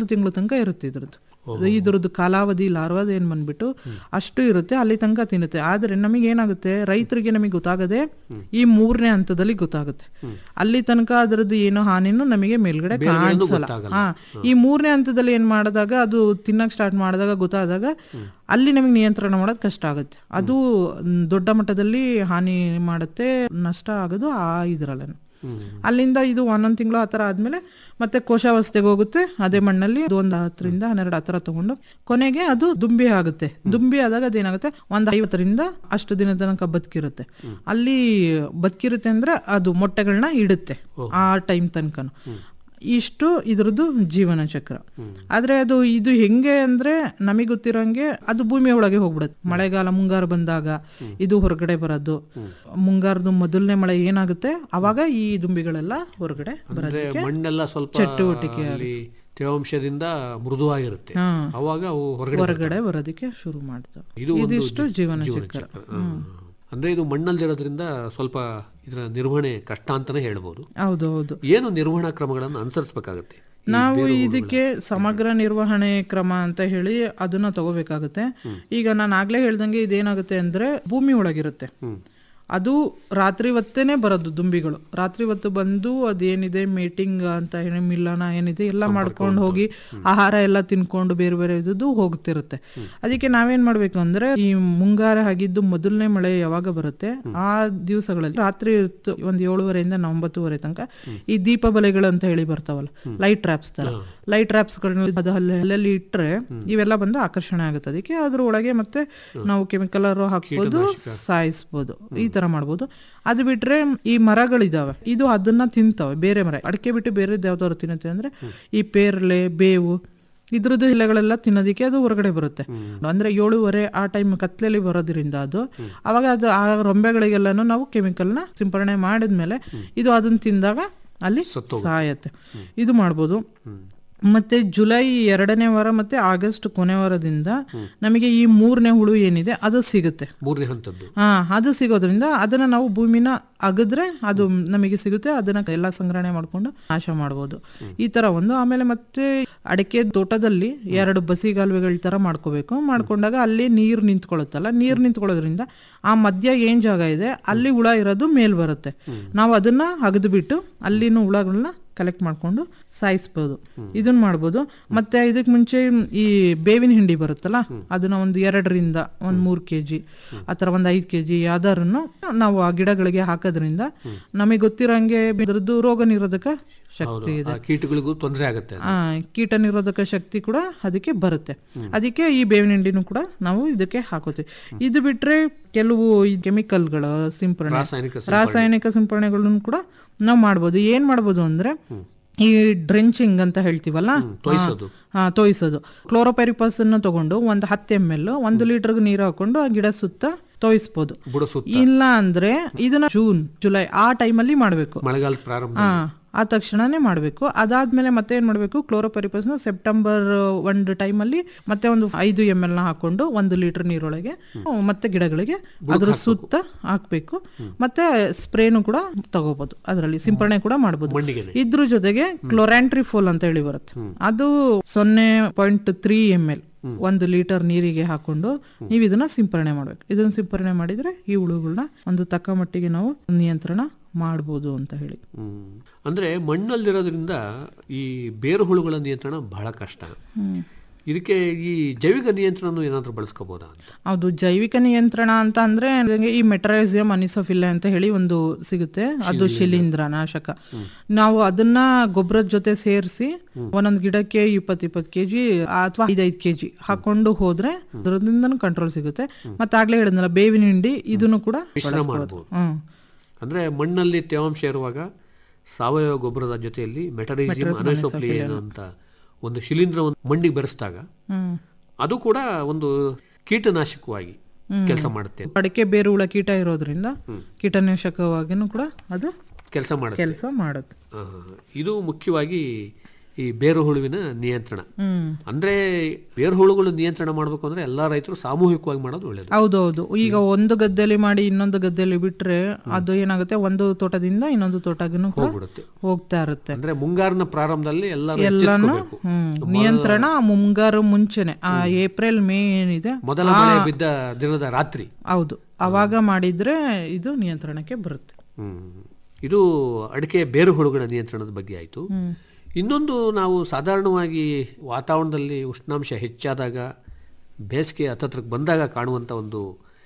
ತನಕ ಇರುತ್ತೆ ಇದ್ರದ್ದು ಇದ್ರದ್ದು ಕಾಲಾವಧಿ ಲಾರ್ವಾದ ಏನ್ ಬಂದ್ಬಿಟ್ಟು ಅಷ್ಟು ಇರುತ್ತೆ ಅಲ್ಲಿ ತನಕ ತಿನ್ನುತ್ತೆ ಆದ್ರೆ ನಮಗೆ ಏನಾಗುತ್ತೆ ರೈತರಿಗೆ ನಮಗೆ ಗೊತ್ತಾಗದೆ ಈ ಮೂರನೇ ಹಂತದಲ್ಲಿ ಗೊತ್ತಾಗುತ್ತೆ ಅಲ್ಲಿ ತನಕ ಅದರದ್ದು ಏನೋ ಹಾನಿನೂ ನಮಗೆ ಮೇಲ್ಗಡೆ ಬೇರೆಗಡೆನೂ ಕಾಣಿಸಲ್ಲ ಗೊತ್ತಾಗಲ್ಲ. ಹಾ ಈ ಮೂರನೇ ಹಂತದಲ್ಲಿ ಏನ್ ಮಾಡಿದಾಗ ಅದು ತಿನ್ನಕ್ ಸ್ಟಾರ್ಟ್ ಮಾಡಿದಾಗ ಗೊತ್ತಾದಾಗ ಅಲ್ಲಿ ನಮಗೆ ನಿಯಂತ್ರಣ ಮಾಡೋದು ಕಷ್ಟ ಆಗುತ್ತೆ ಅದು ಮ್, ದೊಡ್ಡ ಮಟ್ಟದಲ್ಲಿ ಹಾನಿ ಮಾಡುತ್ತೆ ನಷ್ಟ ಆಗೋದು ಆ ಇದ್ರಲ್ಲೇನು ಅಲ್ಲಿಂದ ಇದು ಒಂದೊಂದು ತಿಂಗಳು ಆ ಥರ ಆದ್ಮೇಲೆ ಮತ್ತೆ ಕೋಶಾವಸ್ಥೆಗೆ ಹೋಗುತ್ತೆ ಅದೇ ಮಣ್ಣಲ್ಲಿ ಅದು ಒಂದು ಹತ್ತರಿಂದ ಹನ್ನೆರಡು ಆ ಥರ ತಗೊಂಡು ಕೊನೆಗೆ ಅದು ದುಂಬಿ ಆಗುತ್ತೆ ದುಂಬಿ ಆದಾಗ ಅದೇನಾಗುತ್ತೆ ಒಂದು ಐವತ್ತರಿಂದ ಅಷ್ಟು ದಿನ ತನಕ ಬದುಕಿರುತ್ತೆ ಅಲ್ಲಿ ಬದುಕಿರುತ್ತೆ ಅಂದ್ರೆ ಅದು ಮೊಟ್ಟೆಗಳನ್ನ ಇಡುತ್ತೆ ಆ ಟೈಮ್ ತನಕನು ಇಷ್ಟು ಇದ್ರದ್ದು ಜೀವನ ಚಕ್ರ ಆದ್ರೆ ಅದು ಇದು ಹೆಂಗೆ ಅಂದ್ರೆ ನಮಗೆ ಗೊತ್ತಿರೋಂಗೆ ಅದು ಭೂಮಿ ಒಳಗೆ ಹೋಗ್ಬಿಡುತ್ತೆ ಮಳೆಗಾಲ ಮುಂಗಾರು ಬಂದಾಗ ಇದು ಹೊರಗಡೆ ಬರೋದು ಮುಂಗಾರದು ಮೊದಲನೇ ಮಳೆ ಏನಾಗುತ್ತೆ ಅವಾಗ ಈ ದುಂಬಿಗಳೆಲ್ಲ ಹೊರಗಡೆ ಅಂದ್ರೆ ಬರೋದಕ್ಕೆ ಮಣ್ಣೆಲ್ಲ ಸ್ವಲ್ಪ ಚಟುವಟಿಕೆ ಅಲ್ಲಿ ತೇವಾಂಶದಿಂದ ಮೃದುವಾಗಿರುತ್ತೆ ಹಾ. ಅವಾಗ ಅವು ಹೊರಗಡೆ ಹೊರಗಡೆ ಬರೋದಕ್ಕೆ ಶುರು ಮಾಡ್ತವೆ ಇದು ಒಂದು ಇದಿಷ್ಟು ಜೀ- ಜೀವನ ಜೀವನ ಚಕ್ರ ಚಕ್ರ. ಹಾ. ಅಂದ್ರೆ ಇದು ಮಣ್ಣಲ್ಲಿರೋದ್ರಿಂದ ಸ್ವಲ್ಪ ಇದರ ನಿರ್ವಹಣೆ ಕಷ್ಟ ಅಂತಾನೆ ಹೇಳ್ಬೋದು ಹೌದು ಹೌದು ಏನು ನಿರ್ವಹಣಾ ಕ್ರಮಗಳನ್ನು ಅನುಸರಿಸಬೇಕಾಗುತ್ತೆ ನಾವು ಇದಕ್ಕೆ ಸಮಗ್ರ ನಿರ್ವಹಣೆ ಕ್ರಮ ಅಂತ ಹೇಳಿ ಅದನ್ನ ತಗೋಬೇಕಾಗುತ್ತೆ ಈಗ ನಾನು ಆಗ್ಲೇ ಹೇಳ್ದಂಗೆ ಇದೇನಾಗುತ್ತೆ ಅಂದ್ರೆ ಭೂಮಿ ಒಳಗಿರುತ್ತೆ ಅದು ರಾತ್ರಿ ಹೊತ್ತೇನೆ ಬರೋದು ದುಂಬಿಗಳು ರಾತ್ರಿ ಹೊತ್ತು ಬಂದು ಅದೇನಿದೆ ಮೇಟಿಂಗ್ ಅಂತ ಹೇಳಿ ಮಿಲ್ಲನ ಏನಿದೆ ಎಲ್ಲ ಮಾಡ್ಕೊಂಡು ಹೋಗಿ ಆಹಾರ ಎಲ್ಲ ತಿನ್ಕೊಂಡು ಬೇರೆ ಬೇರೆ ಇದ್ದು ಹೋಗ್ತಿರುತ್ತೆ ಅದಕ್ಕೆ ನಾವೇನ್ ಮಾಡ್ಬೇಕು ಅಂದ್ರೆ ಈ ಮುಂಗಾರ ಆಗಿದ್ದು ಮೊದಲನೇ ಮಳೆ ಯಾವಾಗ ಬರುತ್ತೆ ಆ ದಿವಸಗಳಲ್ಲಿ ರಾತ್ರಿ ಹೊತ್ತು ಒಂದ್ ಏಳುವರೆಯಿಂದ ಒಂಬತ್ತುವರೆ ತನಕ ಈ ದೀಪ ಬಲೆಗಳು ಅಂತ ಹೇಳಿ ಬರ್ತಾವಲ್ಲ ಲೈಟ್ ಟ್ರಾಪ್ಸ್ ತರ ಲೈಟ್ ಟ್ರಾಪ್ಸ್ಗಳನ್ನ ಅದು ಅಲ್ಲೇ ಅಲ್ಲಲ್ಲಿ ಇಟ್ರೆ ಇವೆಲ್ಲ ಬಂದು ಆಕರ್ಷಣೆ ಆಗುತ್ತೆ ಅದಕ್ಕೆ ಅದ್ರ ಒಳಗೆ ಮತ್ತೆ ನಾವು ಕೆಮಿಕಲ್ ಹಾಕ್ಬೋದು ಸಾಯಿಸ್ಬೋದು ಈ ತರ ಮಾಡ್ಬೋದು ಅದು ಬಿಟ್ರೆ ಈ ಮರಗಳಿದಾವೆ ಇದು ಅದನ್ನ ತಿಂತಾವೆ ಬೇರೆ ಮರ ಅಡಿಕೆ ಬಿಟ್ಟು ಬೇರೆ ಯಾವ್ದಾದ್ರು ತಿನ್ನುತ್ತೆ ಅಂದ್ರೆ ಈ ಪೇರ್ಲೆ ಬೇವು ಇದ್ರದ್ದು ಎಲೆಗಳೆಲ್ಲ ತಿನ್ನೋದಿಕ್ಕೆ ಅದು ಹೊರಗಡೆ ಬರುತ್ತೆ ಅಂದ್ರೆ ಏಳುವರೆ ಆ ಟೈಮ್ ಕತ್ಲೆಯಲ್ಲಿ ಬರೋದ್ರಿಂದ ಅದು ಅವಾಗ ಅದು ಆ ರೊಂಬೆಗಳಿಗೆಲ್ಲಾನು ನಾವು ಕೆಮಿಕಲ್ನ ಸಿಂಪರಣೆ ಮಾಡಿದ್ಮೇಲೆ ಇದು ಅದನ್ನ ತಿಂದಾಗ ಅಲ್ಲಿ ಸಾಯತ್ತೆ ಇದು ಮಾಡ್ಬೋದು ಮತ್ತೆ ಜುಲೈ ಎರಡನೇ ವಾರ ಮತ್ತೆ ಆಗಸ್ಟ್ ಕೊನೆ ವಾರದಿಂದ ನಮಗೆ ಈ ಮೂರನೇ ಹುಳು ಏನಿದೆ ಅದು ಸಿಗುತ್ತೆ ಮೂರನೇ ಹಂತದ್ದು ಹಾ ಅದು ಸಿಗೋದ್ರಿಂದ ಅದನ್ನ ನಾವು ಭೂಮಿನ ಅಗದ್ರೆ ಅದು ನಮಗೆ ಸಿಗುತ್ತೆ ಅದನ್ನ ಎಲ್ಲ ಸಂಗ್ರಹಣೆ ಮಾಡ್ಕೊಂಡು ನಾಶ ಮಾಡ್ಬೋದು ಈ ತರ ಒಂದು ಆಮೇಲೆ ಮತ್ತೆ ಅಡಿಕೆ ತೋಟದಲ್ಲಿ ಎರಡು ಬಸಿಗಾಲುವೆಗಳ ತರ ಮಾಡ್ಕೋಬೇಕು ಮಾಡ್ಕೊಂಡಾಗ ಅಲ್ಲಿ ನೀರ್ ನಿಂತ್ಕೊಳ್ಳುತ್ತಲ್ಲ ನೀರ್ ನಿಂತ್ಕೊಳ್ಳೋದ್ರಿಂದ ಆ ಮಧ್ಯ ಏನ್ ಜಾಗ ಇದೆ ಅಲ್ಲಿ ಹುಳ ಇರೋದು ಮೇಲ್ ಬರುತ್ತೆ ನಾವು ಅದನ್ನ ಅಗದು ಬಿಟ್ಟು ಅಲ್ಲಿನ ಹುಳಗಳನ್ನ ಕಲೆಕ್ಟ್ ಮಾಡ್ಕೊಂಡು ಸಾಯಿಸ್ಬೋದು ಇದನ್ನ ಮಾಡ್ಬೋದು ಮತ್ತೆ ಇದಕ್ ಮುಂಚೆ ಈ ಬೇವಿನ ಹಿಂಡಿ ಬರುತ್ತಲ್ಲ ಅದನ್ನ ಒಂದು ಎರಡರಿಂದ ಒಂದ್ ಮೂರ್ ಕೆಜಿ ಆತರ ಒಂದ್ ಐದ್ ಕೆಜಿ ಯಾವ್ದಾರನ್ನು ನಾವು ಆ ಗಿಡಗಳಿಗೆ ಹಾಕೋದ್ರಿಂದ ನಮಗೆ ಗೊತ್ತಿರಂಗೆ ಇದ್ರದ್ದು ರೋಗ ನಿರೋಧಕ ಶಕ್ತಿ ಇದೆ ಆ ಕೀಟಗಳಿಗೂ ತೊಂದರೆ ಆಗುತ್ತೆ ಅದು. ಆ ಕೀಟ ನಿರೋಧಕ ಶಕ್ತಿ ಕೂಡ ಅದಕ್ಕೆ ಬರುತ್ತೆ ಅದಕ್ಕೆ ಈ ಬೇವಿನ ಹಿಂಡಿನೂ ಕೂಡ ನಾವು ಇದಕ್ಕೆ ಹಾಕೋತೀವಿ ಇದು ಬಿಟ್ರೆ ಕೆಲವು ಈ ಕೆಮಿಕಲ್ಗಳ ಸಿಂಪರಣೆ ರಾಸಾಯನಿಕ ಸಿಂಪರಣೆ. ರಾಸಾಯನಿಕ ಸಿಂಪರಣೆಗಳನ್ನು ಕೂಡ ನಾವು ಮಾಡ್ಬೋದು ಏನ್ ಮಾಡ್ಬೋದು ಅಂದ್ರೆ ಈ ಡ್ರೆಂಚಿಂಗ್ ಅಂತ ಹೇಳ್ತೀವಲ್ಲ ತೋಯ್ಸೋದು. ಹಾ ತೋಯಿಸೋದು ಕ್ಲೋರೋಪೆರಿಪಸ್ ಅನ್ನು ತಗೊಂಡು ಒಂದು ಹತ್ತು ಎಮ್ ಎಲ್ ಒಂದು ಲೀಟರ್ಗೆ ನೀರು ಹಾಕೊಂಡು ಆ ಗಿಡ ಸುತ್ತ ತೋಯಿಸ್ಬೋದು ಬುಡ ಸುತ್ತ ಇಲ್ಲ ಅಂದ್ರೆ ಇದನ್ನ ಜೂನ್ ಜುಲೈ ಆ ಟೈಮಲ್ಲಿ ಮಾಡ್ಬೇಕು ಮಳೆಗಾಲದ ಪ್ರಾರಂಭ ಹಾ ಆ ತಕ್ಷಣನೇ ಮಾಡಬೇಕು ಅದಾದ್ಮೇಲೆ ಮತ್ತೆ ಏನ್ ಮಾಡಬೇಕು ಕ್ಲೋರೋಪೆರಿಪಸ್ನ ಸೆಪ್ಟೆಂಬರ್ ಒಂದು ಟೈಮಲ್ಲಿ ಮತ್ತೆ ಒಂದು ಐದು ಎಮ್ ಎಲ್ ನ ಹಾಕೊಂಡು ಒಂದು ಲೀಟರ್ ನೀರೊಳಗೆ ಹ್ಮ್, ಮತ್ತೆ ಗಿಡಗಳಿಗೆ ಅದ್ರ ಸುತ್ತ ಹಾಕ್ಬೇಕು ಮತ್ತೆ ಸ್ಪ್ರೇನು ಕೂಡ ತಗೋಬಹುದು ಅದರಲ್ಲಿ ಸಿಂಪರಣೆ ಕೂಡ ಮಾಡಬಹುದು ಮಣ್ಣಿಗೆನೆ. ಇದ್ರ ಜೊತೆಗೆ ಕ್ಲೋರಾಂಟ್ರಿಫೋಲ್ ಅಂತ ಹೇಳಿ ಬರುತ್ತೆ ಅದು ಸೊನ್ನೆ ಪಾಯಿಂಟ್ ತ್ರೀ ಎಮ್ ಎಲ್ ಒಂದು ಲೀಟರ್ ನೀರಿಗೆ ಹಾಕೊಂಡು ನೀವು ಇದನ್ನ ಸಿಂಪರಣೆ ಮಾಡ್ಬೇಕು ಇದನ್ನ ಸಿಂಪರಣೆ ಮಾಡಿದ್ರೆ ಈ ಹುಳುಗಳನ್ನ ಒಂದು ತಕ್ಕ ಮಟ್ಟಿಗೆ ನಾವು ನಿಯಂತ್ರಣ ಮಾಡ್ಬೋದು ಅಂತ ಹೇಳಿ ಹ್ಮ್. ಅಂದ್ರೆ ಮಣ್ಣಲ್ಲಿರೋದ್ರಿಂದ ಈ ಬೇರು ಹುಳುಗಳ ನಿಯಂತ್ರಣ ಬಹಳ ಕಷ್ಟ ಇದಕ್ಕೆ ಈ ಜೈವಿಕ ನಿಯಂತ್ರಣ ಏನಾದ್ರೂ ಬಳಸ್ಕೋಬಹುದಾ ಅಂತ ಹೌದು ಜೈವಿಕ ನಿಯಂತ್ರಣ ಅಂತ ಅಂದ್ರೆ ನಂಗೆ ಈ ಮೆಟ್ರೈಸಿಯಂ ಅನಿಸೋಫಿಲ್ಲ ಅಂತ ಹೇಳಿ ಒಂದು ಸಿಗುತ್ತೆ ಅದು ಶಿಲೀಂಧ್ರ ನಾಶಕ ನಾವು ಅದನ್ನ ಗೊಬ್ಬರದ ಜೊತೆ ಸೇರಿಸಿ ಒಂದೊಂದು ಗಿಡಕ್ಕೆ ಇಪ್ಪತ್ ಇಪ್ಪತ್ ಕೆಜಿ ಅಥವಾ ಐದೈದು ಕೆಜಿ ಹಾಕೊಂಡು ಹೋದ್ರೆ ಅದರಿಂದ ಕಂಟ್ರೋಲ್ ಸಿಗುತ್ತೆ ಮತ್ತೆ ಆಗ್ಲೇ ಹೇಳಿದ್ನಲ್ಲ ಬೇವಿನ ಹಿಂಡಿ ಇದನ್ನು ಕೂಡ ಮಿಶ್ರ ಬಳಸ್ಬೋದು. ಮಾಡ್ಬೋದು. ಹ್ಮ್ ಅಂದ್ರೆ ಮಣ್ಣಲ್ಲಿ ತೇವಾಂಶ ಇರುವಾಗ ಸಾವಯವ ಗೊಬ್ಬರದ ಜೊತೆಯಲ್ಲಿ ಮೆಟರಿಸಿಯಂ ಅನೈಸೋಪ್ಲಿಯನ್ ಅಂತ ಒಂದು ಶಿಲೀಂಧ್ರವನ್ನು ಮಣ್ಣಿಗೆ ಬೆರೆಸಿದಾಗ ಹ್ಮ್ ಅದು ಕೂಡ ಒಂದು ಕೀಟನಾಶಕವಾಗಿ ಕೆಲಸ ಮಾಡುತ್ತೆ ಅಡಿಕೆ ಬೇರು ಹುಳ ಕೀಟ ಇರೋದ್ರಿಂದ ಕೀಟನಾಶಕವಾಗಿನೂ ಕೂಡ ಅದು ಕೆಲಸ ಮಾಡುತ್ತೆ ಕೆಲಸ ಮಾಡುತ್ತೆ ಆ, ಇದು ಮುಖ್ಯವಾಗಿ ಈ ಬೇರು ಹುಳುವಿನ ನಿಯಂತ್ರಣ ಹ್ಮ್ ಅಂದ್ರೆ ಬೇರು ಹುಳುಗಳು ನಿಯಂತ್ರಣ ಮಾಡಬೇಕು ಅಂದ್ರೆ ಎಲ್ಲಾ ರೈತರು ಸಾಮೂಹಿಕವಾಗಿ ಮಾಡೋದು ಒಳ್ಳೇದು ಹೌದೌದು ಈಗ ಒಂದು ಗದ್ದೆಲಿ ಮಾಡಿ ಇನ್ನೊಂದು ಗದ್ದೆಲಿ ಬಿಟ್ರೆ ಅದು ಏನಾಗುತ್ತೆ ಒಂದು ತೋಟದಿಂದ ಇನ್ನೊಂದು ತೋಟಗೂ ಕೂಡ ಹೋಗ್ಬಿಡುತ್ತೆ. ಹೋಗ್ತಾ ಇರುತ್ತೆ ಅಂದ್ರೆ ಮುಂಗಾರಿನ ಪ್ರಾರಂಭದಲ್ಲಿ ಎಲ್ಲರೂ ಎಲ್ಲಾನು ಎಚ್ಚೆತ್ಕೋಬೇಕು. ಹ್ಮ್ ನಿಯಂತ್ರಣ ಮುಂಗಾರು ಮುಂಚೆನೆ ಆ ಏಪ್ರಿಲ್ ಮೇ ಏನಿದೆ ಮೊದಲ ಮಳೆ ಬಿದ್ದ ದಿನದ ರಾತ್ರಿ ಹೌದು ಅವಾಗ ಮಾಡಿದ್ರೆ ಇದು ನಿಯಂತ್ರಣಕ್ಕೆ ಬರುತ್ತೆ ಹ್ಮ್. ಇದು ಅಡಿಕೆ ಬೇರು ಹುಳುಗಳ ನಿಯಂತ್ರಣದ ಬಗ್ಗೆ ಆಯಿತು ಇನ್ನೊಂದು ನಾವು ಸಾಧಾರಣವಾಗಿ ವಾತಾವರಣದಲ್ಲಿ ಉಷ್ಣಾಂಶ ಹೆಚ್ಚಾದಾಗ ಬೇಸಿಗೆ ಹತ್ತತ್ರಕ್ಕೆ ಬಂದಾಗ ಕಾಣುವಂಥ ಒಂದು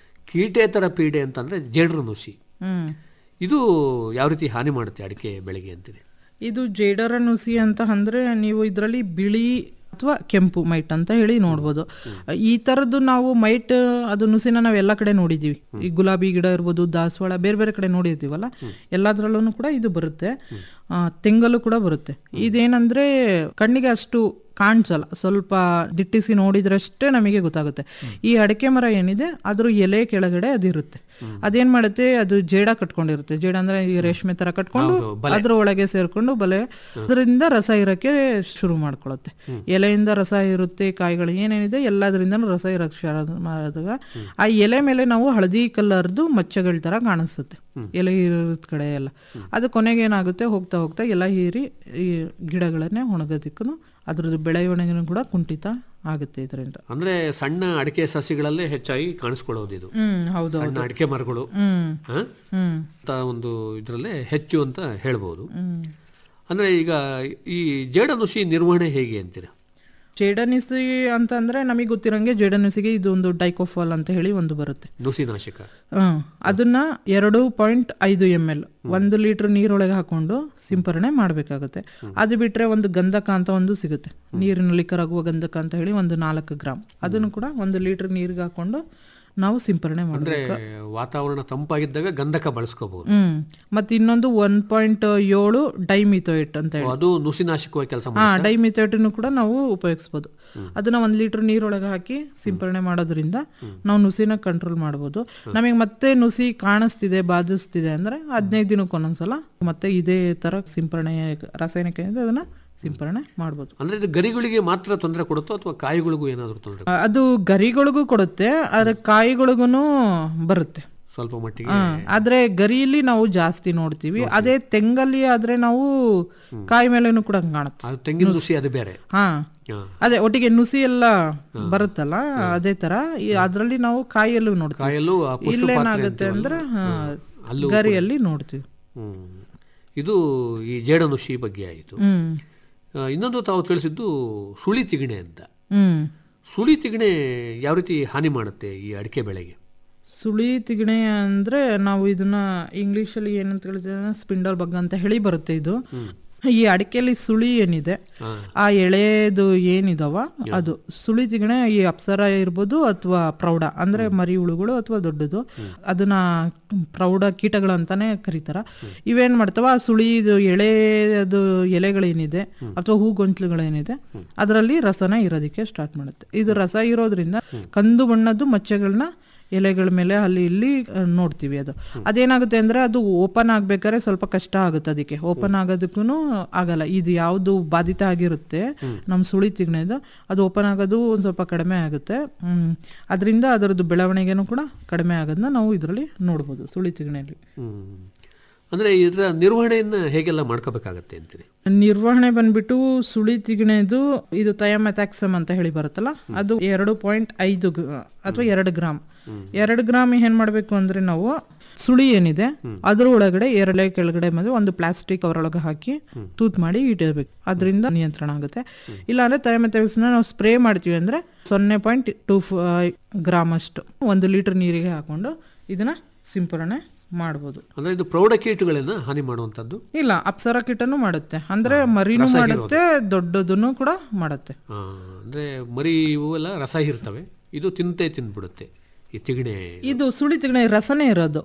ಕೀಟೇತರ ಪೀಡೆ ಅಂತಂದರೆ ಜೇಡ್ರ ನುಸಿ ಹ್ಮ್ ಇದು ಯಾವ ರೀತಿ ಹಾನಿ ಮಾಡುತ್ತೆ ಅಡಿಕೆ ಬೆಳೆಗೆ ಅಂತೀರಿ ಇದು ಜೇಡರ ನುಸಿ ಅಂತ ಅಂದ್ರೆ ನೀವು ಇದರಲ್ಲಿ ಬಿಳಿ ಅಥವಾ ಕೆಂಪು ಮೈಟ್ ಅಂತ ಹೇಳಿ ನೋಡ್ಬೋದು ಈ ತರದ್ದು ನಾವು ಮೈಟ್ ಅದು ನುಸಿನ ನಾವು ಎಲ್ಲ ಕಡೆ ನೋಡಿದೀವಿ ಈ ಗುಲಾಬಿ ಗಿಡ ಇರ್ಬೋದು ದಾಸವಾಳ ಬೇರೆ ಬೇರೆ ಕಡೆ ನೋಡಿರ್ತೀವಲ್ಲ ಎಲ್ಲದ್ರಲ್ಲೂ ಕೂಡ ಇದು ಬರುತ್ತೆ ಆ, ತೆಂಗಲ್ಲೂ ಕೂಡ ಬರುತ್ತೆ ಇದೇನಂದ್ರೆ ಕಣ್ಣಿಗೆ ಅಷ್ಟು ಕಾಣಿಸಲ್ಲ ಸ್ವಲ್ಪ ದಿಟ್ಟಿಸಿ ನೋಡಿದ್ರಷ್ಟೇ ನಮಗೆ ಗೊತ್ತಾಗುತ್ತೆ ಈ ಅಡಿಕೆ ಮರ ಏನಿದೆ ಅದ್ರ ಎಲೆ ಕೆಳಗಡೆ ಅದಿರುತ್ತೆ ಅದೇನ್ ಮಾಡುತ್ತೆ ಅದು ಜೇಡ ಕಟ್ಕೊಂಡಿರುತ್ತೆ ಜೇಡ ಅಂದ್ರೆ ಈ ರೇಷ್ಮೆ ತರ ಕಟ್ಕೊಂಡು ಅದ್ರ ಒಳಗೆ ಸೇರ್ಕೊಂಡು ಬಲೆ ಅದರಿಂದ ರಸ ಇರಕ್ಕೆ ಶುರು ಮಾಡ್ಕೊಳುತ್ತೆ ಎಲೆಯಿಂದ ರಸ ಇರುತ್ತೆ ಕಾಯಿಗಳು ಏನೇನಿದೆ ಎಲ್ಲದರಿಂದ ರಸ ಇರಕ್ಕೆ ಶುರು ಮಾಡಿದಾಗ ಆ ಎಲೆ ಮೇಲೆ ನಾವು ಹಳದಿ ಕಲರ್ದು ಮಚ್ಚೆಗಳ ತರ ಕಾಣಿಸುತ್ತೆ ಎಲೆ ಇರೋದ್ ಕಡೆ ಎಲ್ಲ ಅದು ಕೊನೆಗೆ ಏನಾಗುತ್ತೆ ಹೋಗ್ತಾ ಹೋಗ್ತಾ ಎಲ್ಲ ಹೀರಿ ಈ ಗಿಡಗಳನ್ನೇ ಒಣಗೋದಿಕ್ಕೂ ಅದ್ರದ್ದು ಬೆಳವಣಿಗೆನೂ ಕೂಡ ಕುಂಠಿತ ಆಗುತ್ತೆ ಇದರಿಂದ ಅಂದ್ರೆ ಸಣ್ಣ ಅಡಿಕೆ ಸಸಿಗಳಲ್ಲೇ ಹೆಚ್ಚಾಗಿ ಕಾಣಿಸ್ಕೊಳ್ಳೋದು ಇದು ಹ್ಮ್ ಹೌದು ಸಣ್ಣ ಅಡಿಕೆ ಮರಗಳು ಹ್ಮ್ ಹ? ಹ್ಮ್ ಅಂತ ಒಂದು ಇದರಲ್ಲೇ ಹೆಚ್ಚು ಅಂತ ಹೇಳ್ಬೋದು ಹ್ಮ್ ಅಂದ್ರೆ ಈಗ ಈ ಜೇಡನುಸಿ ನಿರ್ವಹಣೆ ಹೇಗೆ ಅಂತೀರಾ ಜೇಡನಿಸಿ ಅಂತಂದ್ರೆ ನಮಗೆ ಗೊತ್ತಿರಂಗೆ ಜೇಡನಿಸಿಗೆ ಇದು ಒಂದು ಡೈಕೋಫಾಲ್ ಅಂತ ಹೇಳಿ ಒಂದು ಬರುತ್ತೆ ನುಸಿನಾಶಕ ಹ್ಮ್ ಅದನ್ನ ಎರಡು ಪಾಯಿಂಟ್ ಐದು ಎಮ್ ಎಲ್ ಒಂದು ಲೀಟರ್ ನೀರೊಳಗೆ ಹಾಕೊಂಡು ಸಿಂಪರಣೆ ಮಾಡಬೇಕಾಗುತ್ತೆ ಅದು ಬಿಟ್ರೆ ಒಂದು ಗಂಧಕ ಅಂತ ಒಂದು ಸಿಗುತ್ತೆ ನೀರಿನಲ್ಲಿ ಕರಗುವ ಗಂಧಕ ಅಂತ ಹೇಳಿ ಒಂದು ನಾಲ್ಕು ಗ್ರಾಮ್ ಅದನ್ನು ಕೂಡ ಒಂದು ಲೀಟರ್ ನೀರಿಗೆ ಹಾಕೊಂಡು ನಾವು ಸಿಂಪರಣೆ ಅಂದ್ರೆ ಮಾಡಬೇಕು ವಾತಾವರಣ ತಂಪಾಗಿದ್ದಾಗ ಗಂಧಕ ಬಳಸ್ಕೋಬಹುದು ಹ್ಮ್ ಮತ್ತೆ ಇನ್ನೊಂದು ಒನ್ ಪಾಯಿಂಟ್ ಏಳು ಡೈಮಿಥೋಯಿಟ್ ಅಂತ ಹೇಳಿ ಅದು ನುಸಿನಾಶಕವಾಗಿ ಕೆಲಸ ಹಾ ಡೈಮಿಥೇಟನ್ನು ಕೂಡ ನಾವು ಉಪಯೋಗಿಸ್ಬೋದು ಅದನ್ನ ಒಂದ್ ಲೀಟರ್ ನೀರೊಳಗೆ ಹಾಕಿ ಸಿಂಪರಣೆ ಮಾಡೋದ್ರಿಂದ ನಾವು ನುಸಿನ ಕಂಟ್ರೋಲ್ ಮಾಡ್ಬೋದು ನಮಗೆ ಮತ್ತೆ ನುಸಿ ಕಾಣಿಸ್ತಿದೆ ಬಾಧಿಸ್ತಿದೆ ಅಂದ್ರೆ ಹದಿನೈದು ದಿನಕ್ಕೊಂದೊಂದ್ಸಲ ಮತ್ತೆ ಇದೇ ತರ ಸಿಂಪರಣೆ ರಾಸಾಯನಿಕ ಏನಿದೆ ಅದನ್ನ ಸಿಂಪರಣೆ ಮಾಡ್ಬೋದು ಅಂದ್ರೆ ಇದು ಗರಿಗಳಿಗೆ ಮಾತ್ರ ತೊಂದರೆ ಕೊಡುತ್ತೋ ಅಥವಾ ಕಾಯಿಗಳಿಗೂ ಏನಾದರೂ ತೊಂದರೆ ಆ, ಅದು ಗರಿಗಳಿಗೂ ಕೊಡುತ್ತೆ ಆದ್ರೆ ಕಾಯಿಗಳಿಗೂ ಬರುತ್ತೆ ಸ್ವಲ್ಪ ಮಟ್ಟಿಗೆ ಆ, ಆದ್ರೆ ಗರಿಯಲ್ಲಿ ನಾವು ಜಾಸ್ತಿ ನೋಡ್ತೀವಿ ಅದೇ ತೆಂಗಲ್ಲಿ ಆದ್ರೆ ನಾವು ಕಾಯಿ ಮೇಲೆನೂ ಕೂಡ ಕಾಣುತ್ತೆ ಅದು ತೆಂಗಿನ ನುಸಿ ಅದು ಬೇರೆ ಹಾ ಹಾ. ಅದೇ ಒಟ್ಟಿಗೆ ನುಸಿ ಎಲ್ಲ ಬರುತ್ತಲ್ಲ ಅದೇ ತರ ಈ ಅದ್ರಲ್ಲಿ ನಾವು ಕಾಯಲ್ಲೂ ನೋಡ್ತೀವಿ ಕಾಯಲ್ಲೂ ಆ ಪುಷ್ಪ ಇಲ್ಲೇನಾಗುತ್ತೆ ಪಾತ್ರೆ ಅಂದ್ರೆ ಹಾ, ಅಲ್ಲೂ ಗರಿಯಲ್ಲಿ ನೋಡ್ತೀವಿ ಹ್ಮ್. ಇದು ಈ ಜೇಡನುಸಿ ಬಗ್ಗೆ ಆಯಿತು ಹ್ಮ್ ಆ, ಇನ್ನೊಂದು ತಾವು ತಿಳಿಸಿದ್ದು ಸುಳಿ ತಿಗಣೆ ಅಂತ ಹ್ಮ್ ಸುಳಿ ತಿಗಣೆ ಯಾವ ರೀತಿ ಹಾನಿ ಮಾಡುತ್ತೆ ಈ ಅಡಿಕೆ ಬೆಳೆಗೆ ಸುಳಿ ತಿಗಣೆ ಅಂದ್ರೆ ನಾವು ಇದನ್ನ ಇಂಗ್ಲಿಷಲ್ಲಿ ಏನಂತ ಹೇಳ್ತೀವಿ ಸ್ಪಿಂಡಲ್ ಬಗ್ ಅಂತ ಹೇಳಿ ಬರುತ್ತೆ ಇದು ಈ ಅಡಿಕೆಯಲ್ಲಿ ಸುಳಿ ಏನಿದೆ ಆ ಎಳೆದು ಏನಿದಾವ ಅದು ಸುಳಿ ತಿಗಣೆ ಈ ಅಪ್ಸರ ಇರ್ಬೋದು ಅಥವಾ ಪ್ರೌಢ ಅಂದ್ರೆ ಮರಿ ಹುಳುಗಳು ಅಥವಾ ದೊಡ್ಡದು ಅದನ್ನ ಪ್ರೌಢ ಕೀಟಗಳಂತಾನೆ ಕರೀತಾರ ಇವೇನ್ ಮಾಡ್ತಾವ ಆ ಸುಳಿದು ಎಳೆದು ಎಲೆಗಳೇನಿದೆ ಅಥವಾ ಹೂ ಗೊಂಚಲುಗಳೇನಿದೆ ಅದರಲ್ಲಿ ರಸನ ಇರೋದಕ್ಕೆ ಸ್ಟಾರ್ಟ್ ಮಾಡುತ್ತೆ ಇದು ರಸ ಇರೋದ್ರಿಂದ ಕಂದು ಬಣ್ಣದ್ದು ಮಚ್ಚೆಗಳನ್ನ ಎಲೆಗಳ ಮೇಲೆ ಅಲ್ಲಿ ಇಲ್ಲಿ ಆ, ನೋಡ್ತೀವಿ ಅದು ಅದೇನಾಗುತ್ತೆ ಅಂದ್ರೆ ಅದು ಓಪನ್ ಆಗ್ಬೇಕಾದ್ರೆ ಸ್ವಲ್ಪ ಕಷ್ಟ ಆಗುತ್ತೆ ಅದಕ್ಕೆ ಓಪನ್ ಆಗೋದಕ್ಕೂ ಆಗಲ್ಲ ಇದು ಯಾವುದು ಬಾಧಿತ ಆಗಿರುತ್ತೆ ನಮ್ಮ ಸುಳಿ ತಿಗ್ನೆದು ಅದು ಓಪನ್ ಆಗೋದು ಒಂದು ಸ್ವಲ್ಪ ಕಡಿಮೆ ಆಗುತ್ತೆ ಹ್ಮ್ ಅದರಿಂದ ಅದರದ್ದು ಬೆಳವಣಿಗೆನೂ ಕೂಡ ಕಡಿಮೆ ಆಗೋದನ್ನ ನಾವು ಇದರಲ್ಲಿ ನೋಡ್ಬೋದು ಸುಳಿ ತಿಗ್ನೆಯಲ್ಲಿ ಹ್ಮ್. ಅಂದ್ರೆ ಇದರ ನಿರ್ವಹಣೆಯನ್ನ ಹೇಗೆಲ್ಲ ಮಾಡ್ಕೋಬೇಕಾಗತ್ತೆ ಅಂತೀರಿ ನಿರ್ವಹಣೆ ಬಂದ್ಬಿಟ್ಟು ಸುಳಿ ತಿಗಣೆದು ಇದು ಥಯಾಮೆಥಾಕ್ಸಮ್ ಅಂತ ಹೇಳಿ ಬರುತ್ತಲ್ಲ ಅದು ಎರಡು ಪಾಯಿಂಟ್ ಐದು ಅಥವಾ ಎರಡು ಗ್ರಾಮ್ ಎರಡು ಗ್ರಾಮ್ ಏನ್ ಮಾಡ್ಬೇಕು ಅಂದ್ರೆ ನಾವು ಸುಳಿ ಏನಿದೆ ಅದ್ರ ಒಳಗಡೆ ಎರಳೆ ಕೆಳಗಡೆ ಮೇಲೆ ಒಂದು ಪ್ಲಾಸ್ಟಿಕ್ ಅವರೊಳಗೆ ಹಾಕಿ ತೂತ್ ಮಾಡಿ ಇಡಬೇಕು ಅದರಿಂದ ನಿಯಂತ್ರಣ ಆಗುತ್ತೆ ಇಲ್ಲ ಅಂದ್ರೆ ಥಯಾಮೆಥಾಕ್ಸ್ನ ನಾವು ಸ್ಪ್ರೇ ಮಾಡ್ತೀವಿ ಅಂದ್ರೆ ಸೊನ್ನೆ ಪಾಯಿಂಟ್ ಟೂ ಗ್ರಾಮ್ ಅಷ್ಟು ಒಂದು ಲೀಟರ್ ನೀರಿಗೆ ಹಾಕೊಂಡು ಇದನ್ನ ಸಿಂಪರಣೆ ಮಾಡ್ಬೋದು ಅಂದ್ರೆ ಇದು ಪ್ರೌಢ ಕೀಟಗಳನ್ನ ಹಾನಿ ಮಾಡುವಂತದ್ದು ಇಲ್ಲ ಅಪ್ಸರ ಕೀಟನು ಮಾಡುತ್ತೆ ಅಂದ್ರೆ ಮರಿನೂ ರಸ ಮಾಡುತ್ತೆ ದೊಡ್ಡದನ್ನು ಕೂಡ ಮಾಡುತ್ತೆ ಆ, ಅಂದ್ರೆ ಮರಿ ಇವೆಲ್ಲ ರಸ ಇರ್ತವೆ ಇದು ತಿಂತೆ ತಿಂದ್ಬಿಡುತ್ತೆ ಈ ತಿಗಣೆ ಇದು ಸುಳಿ ತಿಗಣೆ ರಸನೇ ಇರೋದು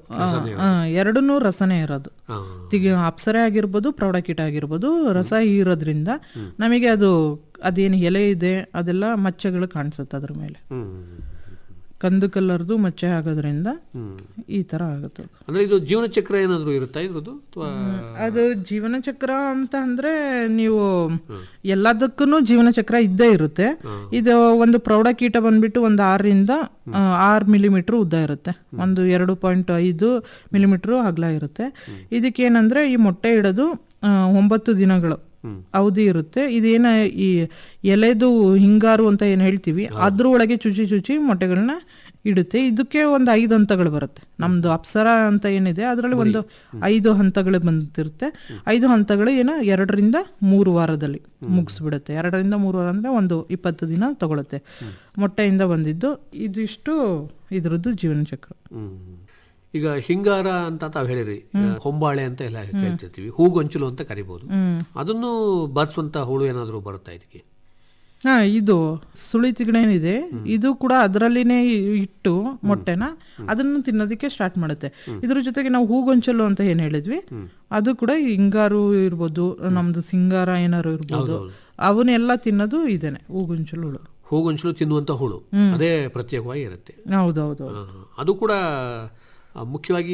ಎರಡನ್ನೂ ರಸನೇ ಇರೋದು ಆ, ತಿಗ ಅಪ್ಸರೆ ಆಗಿರ್ಬೋದು ಪ್ರೌಢಕೀಟ ಆಗಿರ್ಬೋದು ರಸ ಇರೋದ್ರಿಂದ ನಮಗೆ ಅದು ಅದೇನು ಎಲೆ ಇದೆ ಅದೆಲ್ಲ ಮಚ್ಚಗಳು ಕಾಣಿಸುತ್ತೆ ಅದ್ರ ಮೇಲೆ ಹ್ಮ್ ಕಂದು ಕಲರ್ದು ಮಚ್ಚೆ ಆಗೋದ್ರಿಂದ ಈ ತರ ಆಗುತ್ತೆ ಅಂದ್ರೆ ಇದು ಜೀವನ ಚಕ್ರ ಏನಾದ್ರು ಇರುತ್ತಾ ಇದ್ರದ್ದು ಅಥವಾ ಅದು ಜೀವನ ಚಕ್ರ ಅಂತ ಅಂದ್ರೆ ನೀವು ಎಲ್ಲದಕ್ಕೂ ಜೀವನ ಚಕ್ರ ಇದ್ದೇ ಇರುತ್ತೆ ಇದು ಒಂದು ಪ್ರೌಢಕೀಟ ಬಂದ್ಬಿಟ್ಟು ಒಂದು ಆರರಿಂದ ಆ, ಆರು ಮಿಲಿಮೀಟರ್ ಉದ್ದ ಇರುತ್ತೆ ಒಂದು ಎರಡು ಪಾಯಿಂಟ್ ಐದು ಮಿಲಿಮೀಟರ್ ಅಗಲ ಇರುತ್ತೆ ಇದಕ್ಕೇನಂದ್ರೆ ಈ ಮೊಟ್ಟೆ ಇಡೋದು ಆ, ಒಂಬತ್ತು ದಿನಗಳು ಅವಧಿ ಇರುತ್ತೆ ಇದೇನ ಈ ಎಲೆದು ಹಿಂಗಾರು ಅಂತ ಏನ್ ಹೇಳ್ತೀವಿ ಅದ್ರ ಒಳಗೆ ಚುಚಿ ಚುಚಿ ಮೊಟ್ಟೆಗಳನ್ನ ಇಡುತ್ತೆ ಇದಕ್ಕೆ ಒಂದು ಐದು ಹಂತಗಳು ಬರುತ್ತೆ ನಮ್ದು ಅಪ್ಸರ ಅಂತ ಏನಿದೆ ಅದರಲ್ಲಿ ಒಂದು ಐದು ಹಂತಗಳು ಬಂದಿರುತ್ತೆ ಐದು ಹಂತಗಳು ಏನೋ ಎರಡರಿಂದ ಮೂರು ವಾರದಲ್ಲಿ ಮುಗಿಸ್ಬಿಡುತ್ತೆ ಎರಡರಿಂದ ಮೂರು ವಾರ ಅಂದ್ರೆ ಒಂದು ಇಪ್ಪತ್ತು ದಿನ ತಗೊಳುತ್ತೆ ಮೊಟ್ಟೆಯಿಂದ ಬಂದಿದ್ದು ಇದಿಷ್ಟು ಇದ್ರದ್ದು ಜೀವನ ಚಕ್ರ ಹ್ಮ್. ಈಗ ಹಿಂಗಾರ ಅಂತ ತಾವ್ ಹೇಳಿರಿ ಆ, ಹೊಂಬಾಳೆ ಅಂತ ಎಲ್ಲ ಹೇಳ್ತಿರ್ತೀವಿ ಹೂಗೊಂಚಲು ಅಂತ ಕರಿಬಹುದು ಅದನ್ನು ಬಾರಿಸುವಂತ ಹುಳು ಏನಾದ್ರು ಬರುತ್ತಾ ಇದಕ್ಕೆ ಹಾ ಇದು ಸುಳಿ ತಿಗಣೆ ಏನಿದೆ ಇದು ಕೂಡ ಅದರಲ್ಲಿನೇ ಇಟ್ಟು ಮೊಟ್ಟೆನ ಅದನ್ನು ತಿನ್ನೋದಕ್ಕೆ ಸ್ಟಾರ್ಟ್ ಮಾಡುತ್ತೆ ಇದ್ರ ಜೊತೆಗೆ ನಾವು ಹೂಗೊಂಚಲು ಅಂತ ಏನ್ ಹೇಳಿದ್ವಿ ಅದು ಕೂಡ ಹಿಂಗಾರು ಇರ್ಬೋದು ನಮ್ದು ಸಿಂಗಾರ ಏನಾರು ಇರ್ಬೋದು ಅವನ್ನೆಲ್ಲ ತಿನ್ನೋದು ಇದೇನೆ ಹೂಗೊಂಚಲು ಹುಳು ಹೂಗೊಂಚಲು ತಿನ್ನುವಂತ ಹುಳು ಅದೇ ಪ್ರತ್ಯೇಕವಾಗಿ ಇರುತ್ತೆ ಹೌದೌದು ಆ, ಅದು ಕೂಡ ಆ, ಮುಖ್ಯವಾಗಿ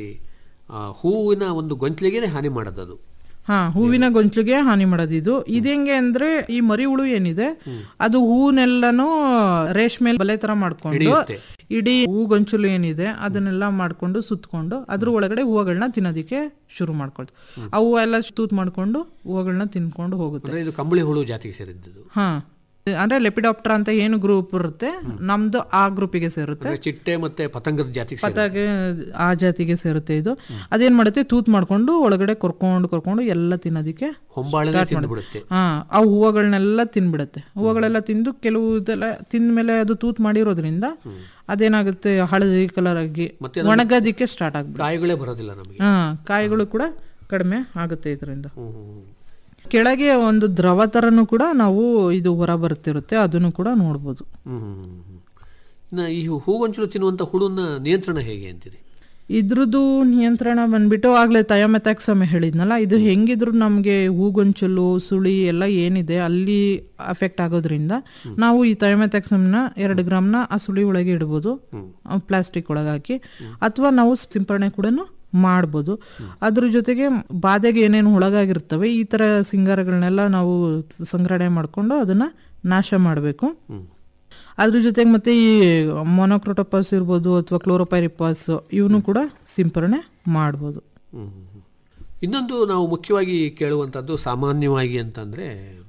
ಆ, ಹೂವಿನ ಒಂದು ಗೊಂಚಲಿಗೆ ಹಾನಿ ಮಾಡೋದು ಅದು ಹಾ ಹೂವಿನ ಗೊಂಚಲಿಗೆ ಹಾನಿ ಮಾಡೋದು ಇದು ಇದೆಂಗೆ ಅಂದ್ರೆ ಈ ಮರಿ ಹುಳು ಏನಿದೆ ಅದು ಹೂನೆಲ್ಲನೂ ರೇಷ್ಮೆ ಬಲೆ ತರ ಮಾಡ್ಕೊಂಡು ಹಿಡಿಯುತ್ತೆ. ಇಡೀ ಹೂ ಗೊಂಚಲು ಏನಿದೆ ಅದನ್ನೆಲ್ಲ ಮಾಡ್ಕೊಂಡು ಸುತ್ಕೊಂಡು ಅದ್ರ ಒಳಗಡೆ ಹೂವುಗಳನ್ನ ತಿನ್ನೋದಿಕ್ಕೆ ಶುರು ಮಾಡ್ಕೊಳ್ತು ಆ ಹೂವು ಎಲ್ಲ ತೂತ್ ಮಾಡ್ಕೊಂಡು ಹೂವುಗಳನ್ನ ತಿನ್ಕೊಂಡು ಹೋಗುತ್ತೆ ಅಂದ್ರೆ ಇದು ಕಂಬಳಿ ಹುಳು ಜಾತಿಗೆ ಸೇರಿದ್ದು ಹಾ ಅಂದ್ರೆ ಲೆಪಿಡಾಪ್ಟರ್ ಅಂತ ಏನು ಗ್ರೂಪ್ ಇರುತ್ತೆ ನಮ್ದು ಆ ಗ್ರೂಪಿಗೆ ಸೇರುತ್ತೆ ಅಂದ್ರೆ ಚಿಟ್ಟೆ ಮತ್ತೆ ಪತಂಗದ ಜಾತಿಗೆ ಸೇರಿದ್ದು. ಪತಾಗೆ ಆ ಜಾತಿಗೆ ಸೇರುತ್ತೆ ಇದು ಅದೇನ್ ಮಾಡುತ್ತೆ ತೂತ್ ಮಾಡ್ಕೊಂಡು ಒಳಗಡೆ ಕೊರ್ಕೊಂಡು ಕೊರ್ಕೊಂಡು ಎಲ್ಲ ತಿನ್ನೋದಿಕ್ಕೆ ಹೊಂಬಾಳೆನೇ start ತಿಂದು ಮಾಡುತ್ತೆ. ಬಿಡುತ್ತೆ ಹಾ ಆ ಹೂವುಗಳನ್ನೆಲ್ಲ ತಿನ್ಬಿಡತ್ತೆ ಹೂವುಗಳೆಲ್ಲ ತಿಂದು ಕೆಲವು ಇದೆಲ್ಲ ತಿಂದ ಮೇಲೆ ಅದು ತೂತ್ ಮಾಡಿರೋದ್ರಿಂದ ಅದೇನಾಗುತ್ತೆ ಹಳದಿ ಕಲರ್ ಆಗಿ ಮತ್ತೆ ಒಣಗೋದಿಕ್ಕೆ ಸ್ಟಾರ್ಟ್ ಆಗ್ಬಿಡುತ್ತೆ ಕಾಯಿಗಳೇ ಬರೋದಿಲ್ಲ ನಮಗೆ ಹಾ ಕಾಯಿಗಳು ಕೂಡ ಕಡಿಮೆ ಆಗುತ್ತೆ ಇದರಿಂದ ಹ್ಮ್, ಹ್ಮ್, ಕೆಳಗೆ ಒಂದು ದ್ರವ ತರನು ಕೂಡ ನಾವು ಇದು ಹೊರ ಬರ್ತಿರುತ್ತೆ ಅದನ್ನು ಕೂಡ ನೋಡ್ಬೋದು ಹ್ಮ್, ಹ್ಮ್, ಹ್ಮ್, ಹ್ಮ್. ಇನ್ನ ಈ ಹೂಗೊಂಚಲು ತಿನ್ನುವಂತ ಹುಳುನ ನಿಯಂತ್ರಣ ಹೇಗೆ ಅಂತೀರಿ ಇದ್ರದ್ದು ನಿಯಂತ್ರಣ ಬಂದ್ಬಿಟ್ಟು ಆಗ್ಲೇ ತಯಮೆತಾಕ್ಸಮೆ ಹೇಳಿದ್ನಲ್ಲ ಇದು ಹೆಂಗಿದ್ರು ನಮಗೆ ಹೂಗೊಂಚಲು ಸುಳಿ ಎಲ್ಲ ಏನಿದೆ ಅಲ್ಲಿ ಅಫೆಕ್ಟ್ ಆಗೋದ್ರಿಂದ ನಾವು ಈ ತಯಮೆತಾಕ್ಸಮ್ನ ಎರಡು ಗ್ರಾಮ್ನ ಆ ಸುಳಿ ಒಳಗೆ ಇಡ್ಬೋದು ಪ್ಲಾಸ್ಟಿಕ್ ಒಳಗೆ ಹಾಕಿ ಅಥವಾ ನಾವು ಸಿಂಪರಣೆ ಕೂಡ ಮಾಡ್ಬೋದು ಅದ್ರ ಜೊತೆಗೆ ಬಾಧೆಗೆ ಏನೇನು ಒಳಗಾಗಿರ್ತವೆ ಈ ತರ ಸಿಂಗಾರಗಳನ್ನೆಲ್ಲ ನಾವು ಸಂಗ್ರಹಣೆ ಮಾಡ್ಕೊಂಡು ಅದನ್ನ ನಾಶ ಮಾಡಬೇಕು ಅದ್ರ ಜೊತೆಗೆ ಮತ್ತೆ ಈ ಮೊನೊಕ್ರೋಟೋಪಾಸ್ ಇರ್ಬೋದು ಅಥವಾ ಕ್ಲೋರೋಪೈರಿಪಾಸ್ ಇವನು ಕೂಡ ಸಿಂಪರಣೆ ಮಾಡ್ಬೋದು ಹ್ಮ್, ಹ್ಮ್, ಹ್ಮ್. ಇನ್ನೊಂದು ನಾವು ಮುಖ್ಯವಾಗಿ ಕೇಳುವಂಥದ್ದು ಸಾಮಾನ್ಯವಾಗಿ ಅಂತಂದ್ರೆ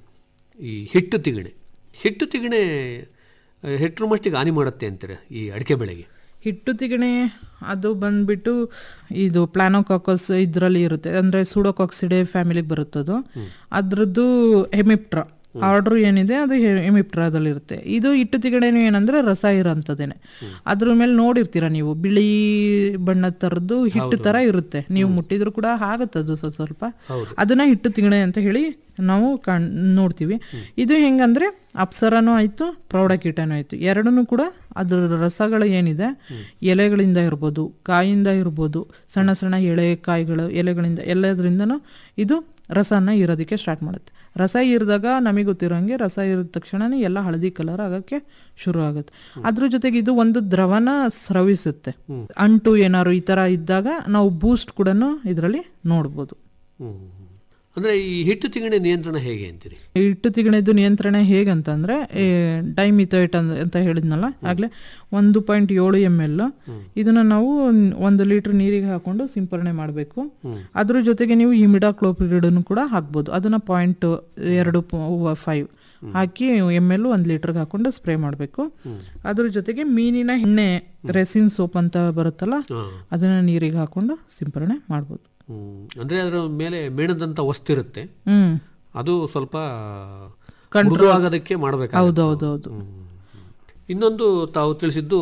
ಈ ಹಿಟ್ಟು ತಿಗಣೆ ಹಿಟ್ಟು ತಿಗಣೆ ಆ, ಹೆಟ್ರು ಮಟ್ಟಿಗೆ ಹಾನಿ ಮಾಡುತ್ತೆ ಅಂತಾರೆ ಈ ಅಡಿಕೆ ಬೆಳೆಗೆ ಹಿಟ್ಟು ತಿಗಣೆ ಅದು ಬಂದ್ಬಿಟ್ಟು ಇದು ಪ್ಲಾನೋಕಾಕಸ್ ಇದರಲ್ಲಿ ಇರುತ್ತೆ ಅಂದ್ರೆ ಸೂಡೋಕಾಕ್ಸಿಡೆ ಫ್ಯಾಮಿಲಿಗೆ ಬರುತ್ತದು ಅದ್ರದ್ದು ಹೆಮಿಪ್ಟ್ರಾ ಆರ್ಡರ್ ಏನಿದೆ ಅದು ಹೆಮಿಪ್ಟ್ರಾದಲ್ಲಿ ಇರುತ್ತೆ ಇದು ಹಿಟ್ಟು ತಿಗಣೆನು ಏನಂದ್ರೆ ರಸ ಇರೋಂಥದ್ದೇನೆ ಅದ್ರ ಮೇಲೆ ನೋಡಿರ್ತೀರ ನೀವು ಬಿಳಿ ಬಣ್ಣದ ತರದ್ದು ಹಿಟ್ಟು ತರ ಇರುತ್ತೆ ನೀವು ಮುಟ್ಟಿದ್ರು ಕೂಡ ಆಗುತ್ತದು ಸ್ವಲ್ಪ ಸ್ವಲ್ಪ ಅದನ್ನ ಹಿಟ್ಟು ತಿಗಣೆ ಅಂತ ಹೇಳಿ ನಾವು ಕಾಣ್ ನೋಡ್ತೀವಿ ಇದು ಹೆಂಗಂದ್ರೆ ಅಪ್ಸರನೂ ಆಯ್ತು ಪ್ರೌಢಕೀಟನೂ ಆಯ್ತು ಎರಡನ್ನೂ ಕೂಡ ಅದ್ರ ರಸಗಳು ಏನಿದೆ ಎಲೆಗಳಿಂದ ಇರ್ಬೋದು ಕಾಯಿಂದ ಇರ್ಬೋದು ಸಣ್ಣ ಸಣ್ಣ ಎಳೆ ಕಾಯಿಗಳು ಎಲೆಗಳಿಂದ ಎಲ್ಲದ್ರಿಂದನೂ ಇದು ರಸನ ಇರೋದಕ್ಕೆ ಸ್ಟಾರ್ಟ್ ಮಾಡುತ್ತೆ ರಸ ಇರಿದಾಗ ನಮಗೆ ಗೊತ್ತಿರೋಂಗೆ ರಸ ಇರಿದ ತಕ್ಷಣನೇ ಎಲ್ಲ ಹಳದಿ ಕಲರ್ ಆಗಕ್ಕೆ ಶುರು ಆಗುತ್ತೆ ಅದ್ರ ಜೊತೆಗೆ ಇದು ಒಂದು ದ್ರವನ ಸ್ರವಿಸುತ್ತೆ ಅಂಟು ಏನಾದ್ರು ಈ ತರ ಇದ್ದಾಗ ನಾವು ಬೂಸ್ಟ್ ಕೂಡ ಇದರಲ್ಲಿ ನೋಡ್ಬೋದು ಹ್ಮ್, ಹ್ಮ್, ಹ್ಮ್. ಅಂದ್ರೆ ಈ ಹಿಟ್ಟು ತಿಗಣೆ ನಿಯಂತ್ರಣ ಹೇಗೆ ಅಂತೀರಿ ಹಿಟ್ಟು ತಿಗಣೆದು ನಿಯಂತ್ರಣ ಹೇಗಂತಂದ್ರೆ ಡೈಮಿಥೈಟ್ ಅಂತ ಹೇಳಿದ್ನಲ್ಲ ಆಗ್ಲೇ ಒಂದು ಪಾಯಿಂಟ್ ಏಳು ಎಮ್ ಎಲ್ ಇದನ್ನ ನಾವು ಒಂದು ಲೀಟರ್ ನೀರಿಗೆ ಹಾಕೊಂಡು ಸಿಂಪರಣೆ ಮಾಡಬೇಕು ಅದ್ರ ಜೊತೆಗೆ ನೀವು ಇಮಿಡಾಕ್ಲೋಪಿರಿಡನ್ನು ಕೂಡ ಹಾಕ್ಬೋದು ಅದನ್ನ ಪಾಯಿಂಟ್ ಎರಡು ಫೈವ್ ಹಾಕಿ ಎಮ್ ಎಲ್ ಒಂದು ಲೀಟರ್ಗೆ ಹಾಕೊಂಡು ಸ್ಪ್ರೇ ಮಾಡಬೇಕು ಅದ್ರ ಜೊತೆಗೆ ಮೀನಿನ ಎಣ್ಣೆ ರೆಸಿನ್ ಸೋಪ್ ಅಂತ ಬರುತ್ತಲ್ಲ ಅದನ್ನ ನೀರಿಗೆ ಹಾಕೊಂಡು ಸಿಂಪರಣೆ ಮಾಡ್ಬೋದು ಹ್ಮ್. ಅಂದ್ರೆ ಅದರ ಮೇಲೆ ಮೇಣದಂತ ವಸ್ತಿರುತ್ತೆ ಹ್ಮ್ ಅದು ಸ್ವಲ್ಪ Control- ಮೃದುವಾಗೋದಕ್ಕೆ ಮಾಡಬೇಕು ಹೌದೌದೌದು ಇನ್ನೊಂದು ತಾವು ತಿಳಿಸಿದ್ದು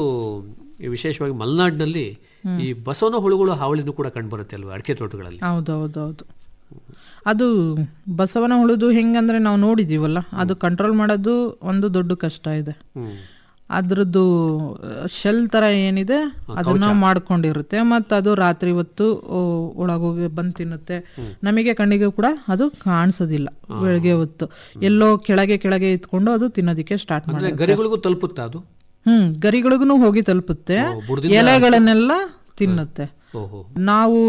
ಈ ವಿಶೇಷವಾಗಿ ಮಲೆನಾಡಿನಲ್ಲಿ ಈ ಬಸವನ ಹುಳುಗಳು ಹಾವಳಿನೂ ಕೂಡ ಕಂಡುಬರುತ್ತೆ ಅಲ್ವಾ ಅಡಿಕೆ ತೋಟಗಳಲ್ಲಿ ಹೌದೌದೌದು ಅದು ಬಸವನ ಹುಳುದು ಹೆಂಗಂದ್ರೆ ನಾವು ನೋಡಿದೀವಲ್ಲ ಅದು ಕಂಟ್ರೋಲ್ ಮಾಡೋದು ಒಂದು ದೊಡ್ಡ ಕಷ್ಟ ಇದೆ ಅದ್ರದ್ದು ಶೆಲ್ ತರ ಏನಿದೆ ಅದನ್ನ ಮಾಡ್ಕೊಂಡಿರುತ್ತೆ ಮತ್ತು ಅದು ರಾತ್ರಿ ಹೊತ್ತು ಒಳಗೋಗಿ ಬಂದು ತಿನ್ನುತ್ತೆ ನಮಗೆ ಕಣ್ಣಿಗೆ ಕೂಡ ಅದು ಕಾಣಿಸೋದಿಲ್ಲ ಬೆಳಗ್ಗೆ ಹೊತ್ತು ಎಲ್ಲೋ ಕೆಳಗೆ ಕೆಳಗೆ ಇತ್ಕೊಂಡು ಅದು ತಿನ್ನೋದಿಕ್ಕೆ ಸ್ಟಾರ್ಟ್ ಅಂದ್ರೆ ಮಾಡುತ್ತೆ ಗರಿಗಳಿಗೂ ತಲುಪುತ್ತಾ ಅದು ಹ್ಮ್ ಗರಿಗಳಿಗೂ ಹೋಗಿ ತಲುಪುತ್ತೆ ಬುಡದಿಂದ ಎಲೆಗಳನ್ನೆಲ್ಲ ತಿನ್ನುತ್ತೆ ಓಹೋ ನಾವು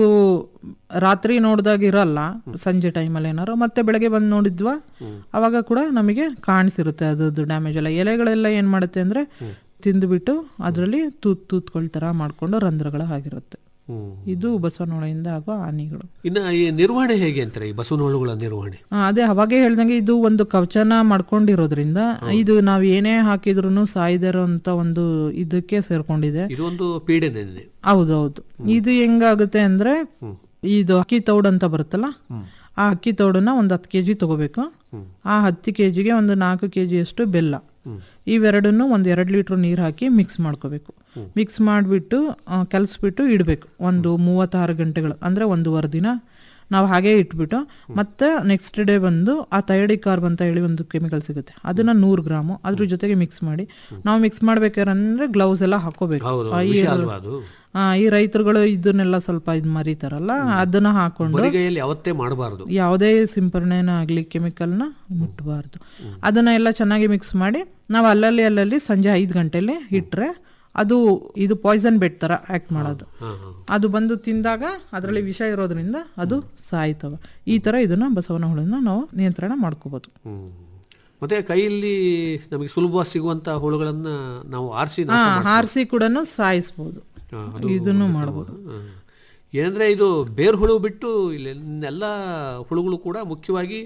ರಾತ್ರಿ ನೋಡಿದಾಗ ಇರಲ್ಲ ಸಂಜೆ ಟೈಮಲ್ಲಿ ಏನಾರು ಮತ್ತೆ ಬೆಳಗ್ಗೆ ಬಂದು ನೋಡಿದ್ವಾ ಅವಾಗ ಕೂಡ ನಮಗೆ ಕಾಣಿಸಿರುತ್ತೆ ಅದ್ರದ್ದು ಡ್ಯಾಮೇಜ್ ಎಲ್ಲ ಎಲೆಗಳೆಲ್ಲ ಏನ್ ಮಾಡುತ್ತೆ ಅಂದ್ರೆ ತಿಂದುಬಿಟ್ಟು ಅದರಲ್ಲಿ ತೂತ್ ತೂತ್ಕೊಳ್ ತರ ಮಾಡ್ಕೊಂಡು ರಂಧ್ರಗಳ ಆಗಿರುತ್ತೆ ಹ್ಮ್. ಇದು ಬಸವನೊಳೆಯಿಂದ ಆಗೋ ಹಾನಿಗಳು ಇನ್ನು ಈ ನಿರ್ವಹಣೆ ಹೇಗೆ ಅಂತಾರೆ ಈ ಬಸವನಹುಳುಗಳ ನಿರ್ವಹಣೆ ಆ, ಅದೇ ಅವಾಗೇ ಹೇಳ್ದಂಗೆ ಇದು ಒಂದು ಕವಚನ ಮಾಡ್ಕೊಂಡಿರೋದ್ರಿಂದ ಇದು ನಾವ್ ಏನೇ ಹಾಕಿದ್ರು ಸಾಯ್ದಿರೋ ಅಂತ ಒಂದು ಇದಕ್ಕೆ ಸೇರ್ಕೊಂಡಿದೆ ಇದು ಒಂದು ಪೀಡೆನೆ ಹೌದೌದು ಇದು ಹೆಂಗಾಗುತ್ತೆ ಅಂದ್ರೆ ಇದು ಅಕ್ಕಿ ತೌಡ್ ಅಂತ ಬರುತ್ತಲ್ಲ ಆ ಅಕ್ಕಿ ತೌಡನ್ನ ಒಂದು ಹತ್ತು ಕೆಜಿ ತಗೋಬೇಕು ಆ ಹತ್ತು ಕೆಜಿಗೆ ಒಂದು ನಾಲ್ಕು ಕೆಜಿ ಅಷ್ಟು ಬೆಲ್ಲ ಇವೆರಡನ್ನು ಒಂದು ಎರಡು ಲೀಟ್ರ್ ನೀರು ಹಾಕಿ ಮಿಕ್ಸ್ ಮಾಡ್ಕೋಬೇಕು ಮಿಕ್ಸ್ ಮಾಡಿಬಿಟ್ಟು ಕಲಸ್ಬಿಟ್ಟು ಇಡಬೇಕು ಒಂದು ಮೂವತ್ತಾರು ಗಂಟೆಗಳು ಅಂದ್ರೆ ಒಂದೂವರೆ ದಿನ ನಾವು ಹಾಗೆ ಇಟ್ಬಿಟ್ಟು ಮತ್ತೆ ನೆಕ್ಸ್ಟ್ ಡೇ ಬಂದು ಆ ಥೈಡಿಕ್ ಕಾರ್ಬ್ ಅಂತ ಹೇಳಿ ಒಂದು ಕೆಮಿಕಲ್ ಸಿಗುತ್ತೆ ಅದನ್ನ ನೂರು ಗ್ರಾಮು ಅದ್ರ ಜೊತೆಗೆ ಮಿಕ್ಸ್ ಮಾಡಿ ನಾವು ಮಿಕ್ಸ್ ಮಾಡ್ಬೇಕಾದ್ರೆ ಗ್ಲೌಸ್ ಎಲ್ಲ ಹಾಕೋಬೇಕು ಹೌದು ಆ, ಈ ವಿಷ ಅಲ್ವಾ ಅದು ಆ, ಈ ರೈತರುಗಳು ಇದನ್ನೆಲ್ಲ ಸ್ವಲ್ಪ ಇದು ಮರಿತಾರಲ್ಲ ಅದನ್ನ ಹಾಕೊಂಡು ಬರಿಗೈಯಲ್ಲಿ ಯಾವತ್ತೇ ಮಾಡಬಾರದು ಯಾವುದೇ ಸಿಂಪರಣೆನ ಆಗಲಿ ಕೆಮಿಕಲ್ನ ಮುಟ್ಟಬಾರ್ದು ಅದನ್ನ ಎಲ್ಲ ಚೆನ್ನಾಗಿ ಮಿಕ್ಸ್ ಮಾಡಿ ನಾವು ಅಲ್ಲಲ್ಲಿ ಅಲ್ಲಲ್ಲಿ ಸಂಜೆ ಐದು ಗಂಟೆಲಿ ಇಟ್ರೆ ಅದು ಇದು ಪಾಯ್ಸನ್ ಬೆಡ್ ತರ ಆಕ್ಟ್ ಮಾಡೋದು ಅದು ಬಂದು ತಿಂದಾಗ ಅದರಲ್ಲಿ ವಿಷ ಇರೋದ್ರಿಂದ ಅದು ಸಾಯ್ತವೆ ಈ ತರ ಇದನ್ನ ಬಸವನ ಹುಳನ್ನ ನಾವು ನಿಯಂತ್ರಣ ಮಾಡ್ಕೋಬಹುದು ಹ್ಮ್. ಮತ್ತೆ ಕೈಯಲ್ಲಿ ನಮಗೆ ಸುಲಭ ಸಿಗುವಂತ ಹುಳುಗಳನ್ನ ನಾವು ಆರಿಸಿ ಹಾ ಹಾರಿಸಿ ಕೂಡ ಸಾಯಿಸ್ಬೋದು ಇದನ್ನು ಮಾಡ್ಬೋದು ಏನಂದ್ರೆ ಇದು ಬೇರ್ ಹುಳು ಬಿಟ್ಟು ಇಲ್ಲಿ ಎಲ್ಲ ಹುಳುಗಳು ಕೂಡ ಮುಖ್ಯವಾಗಿ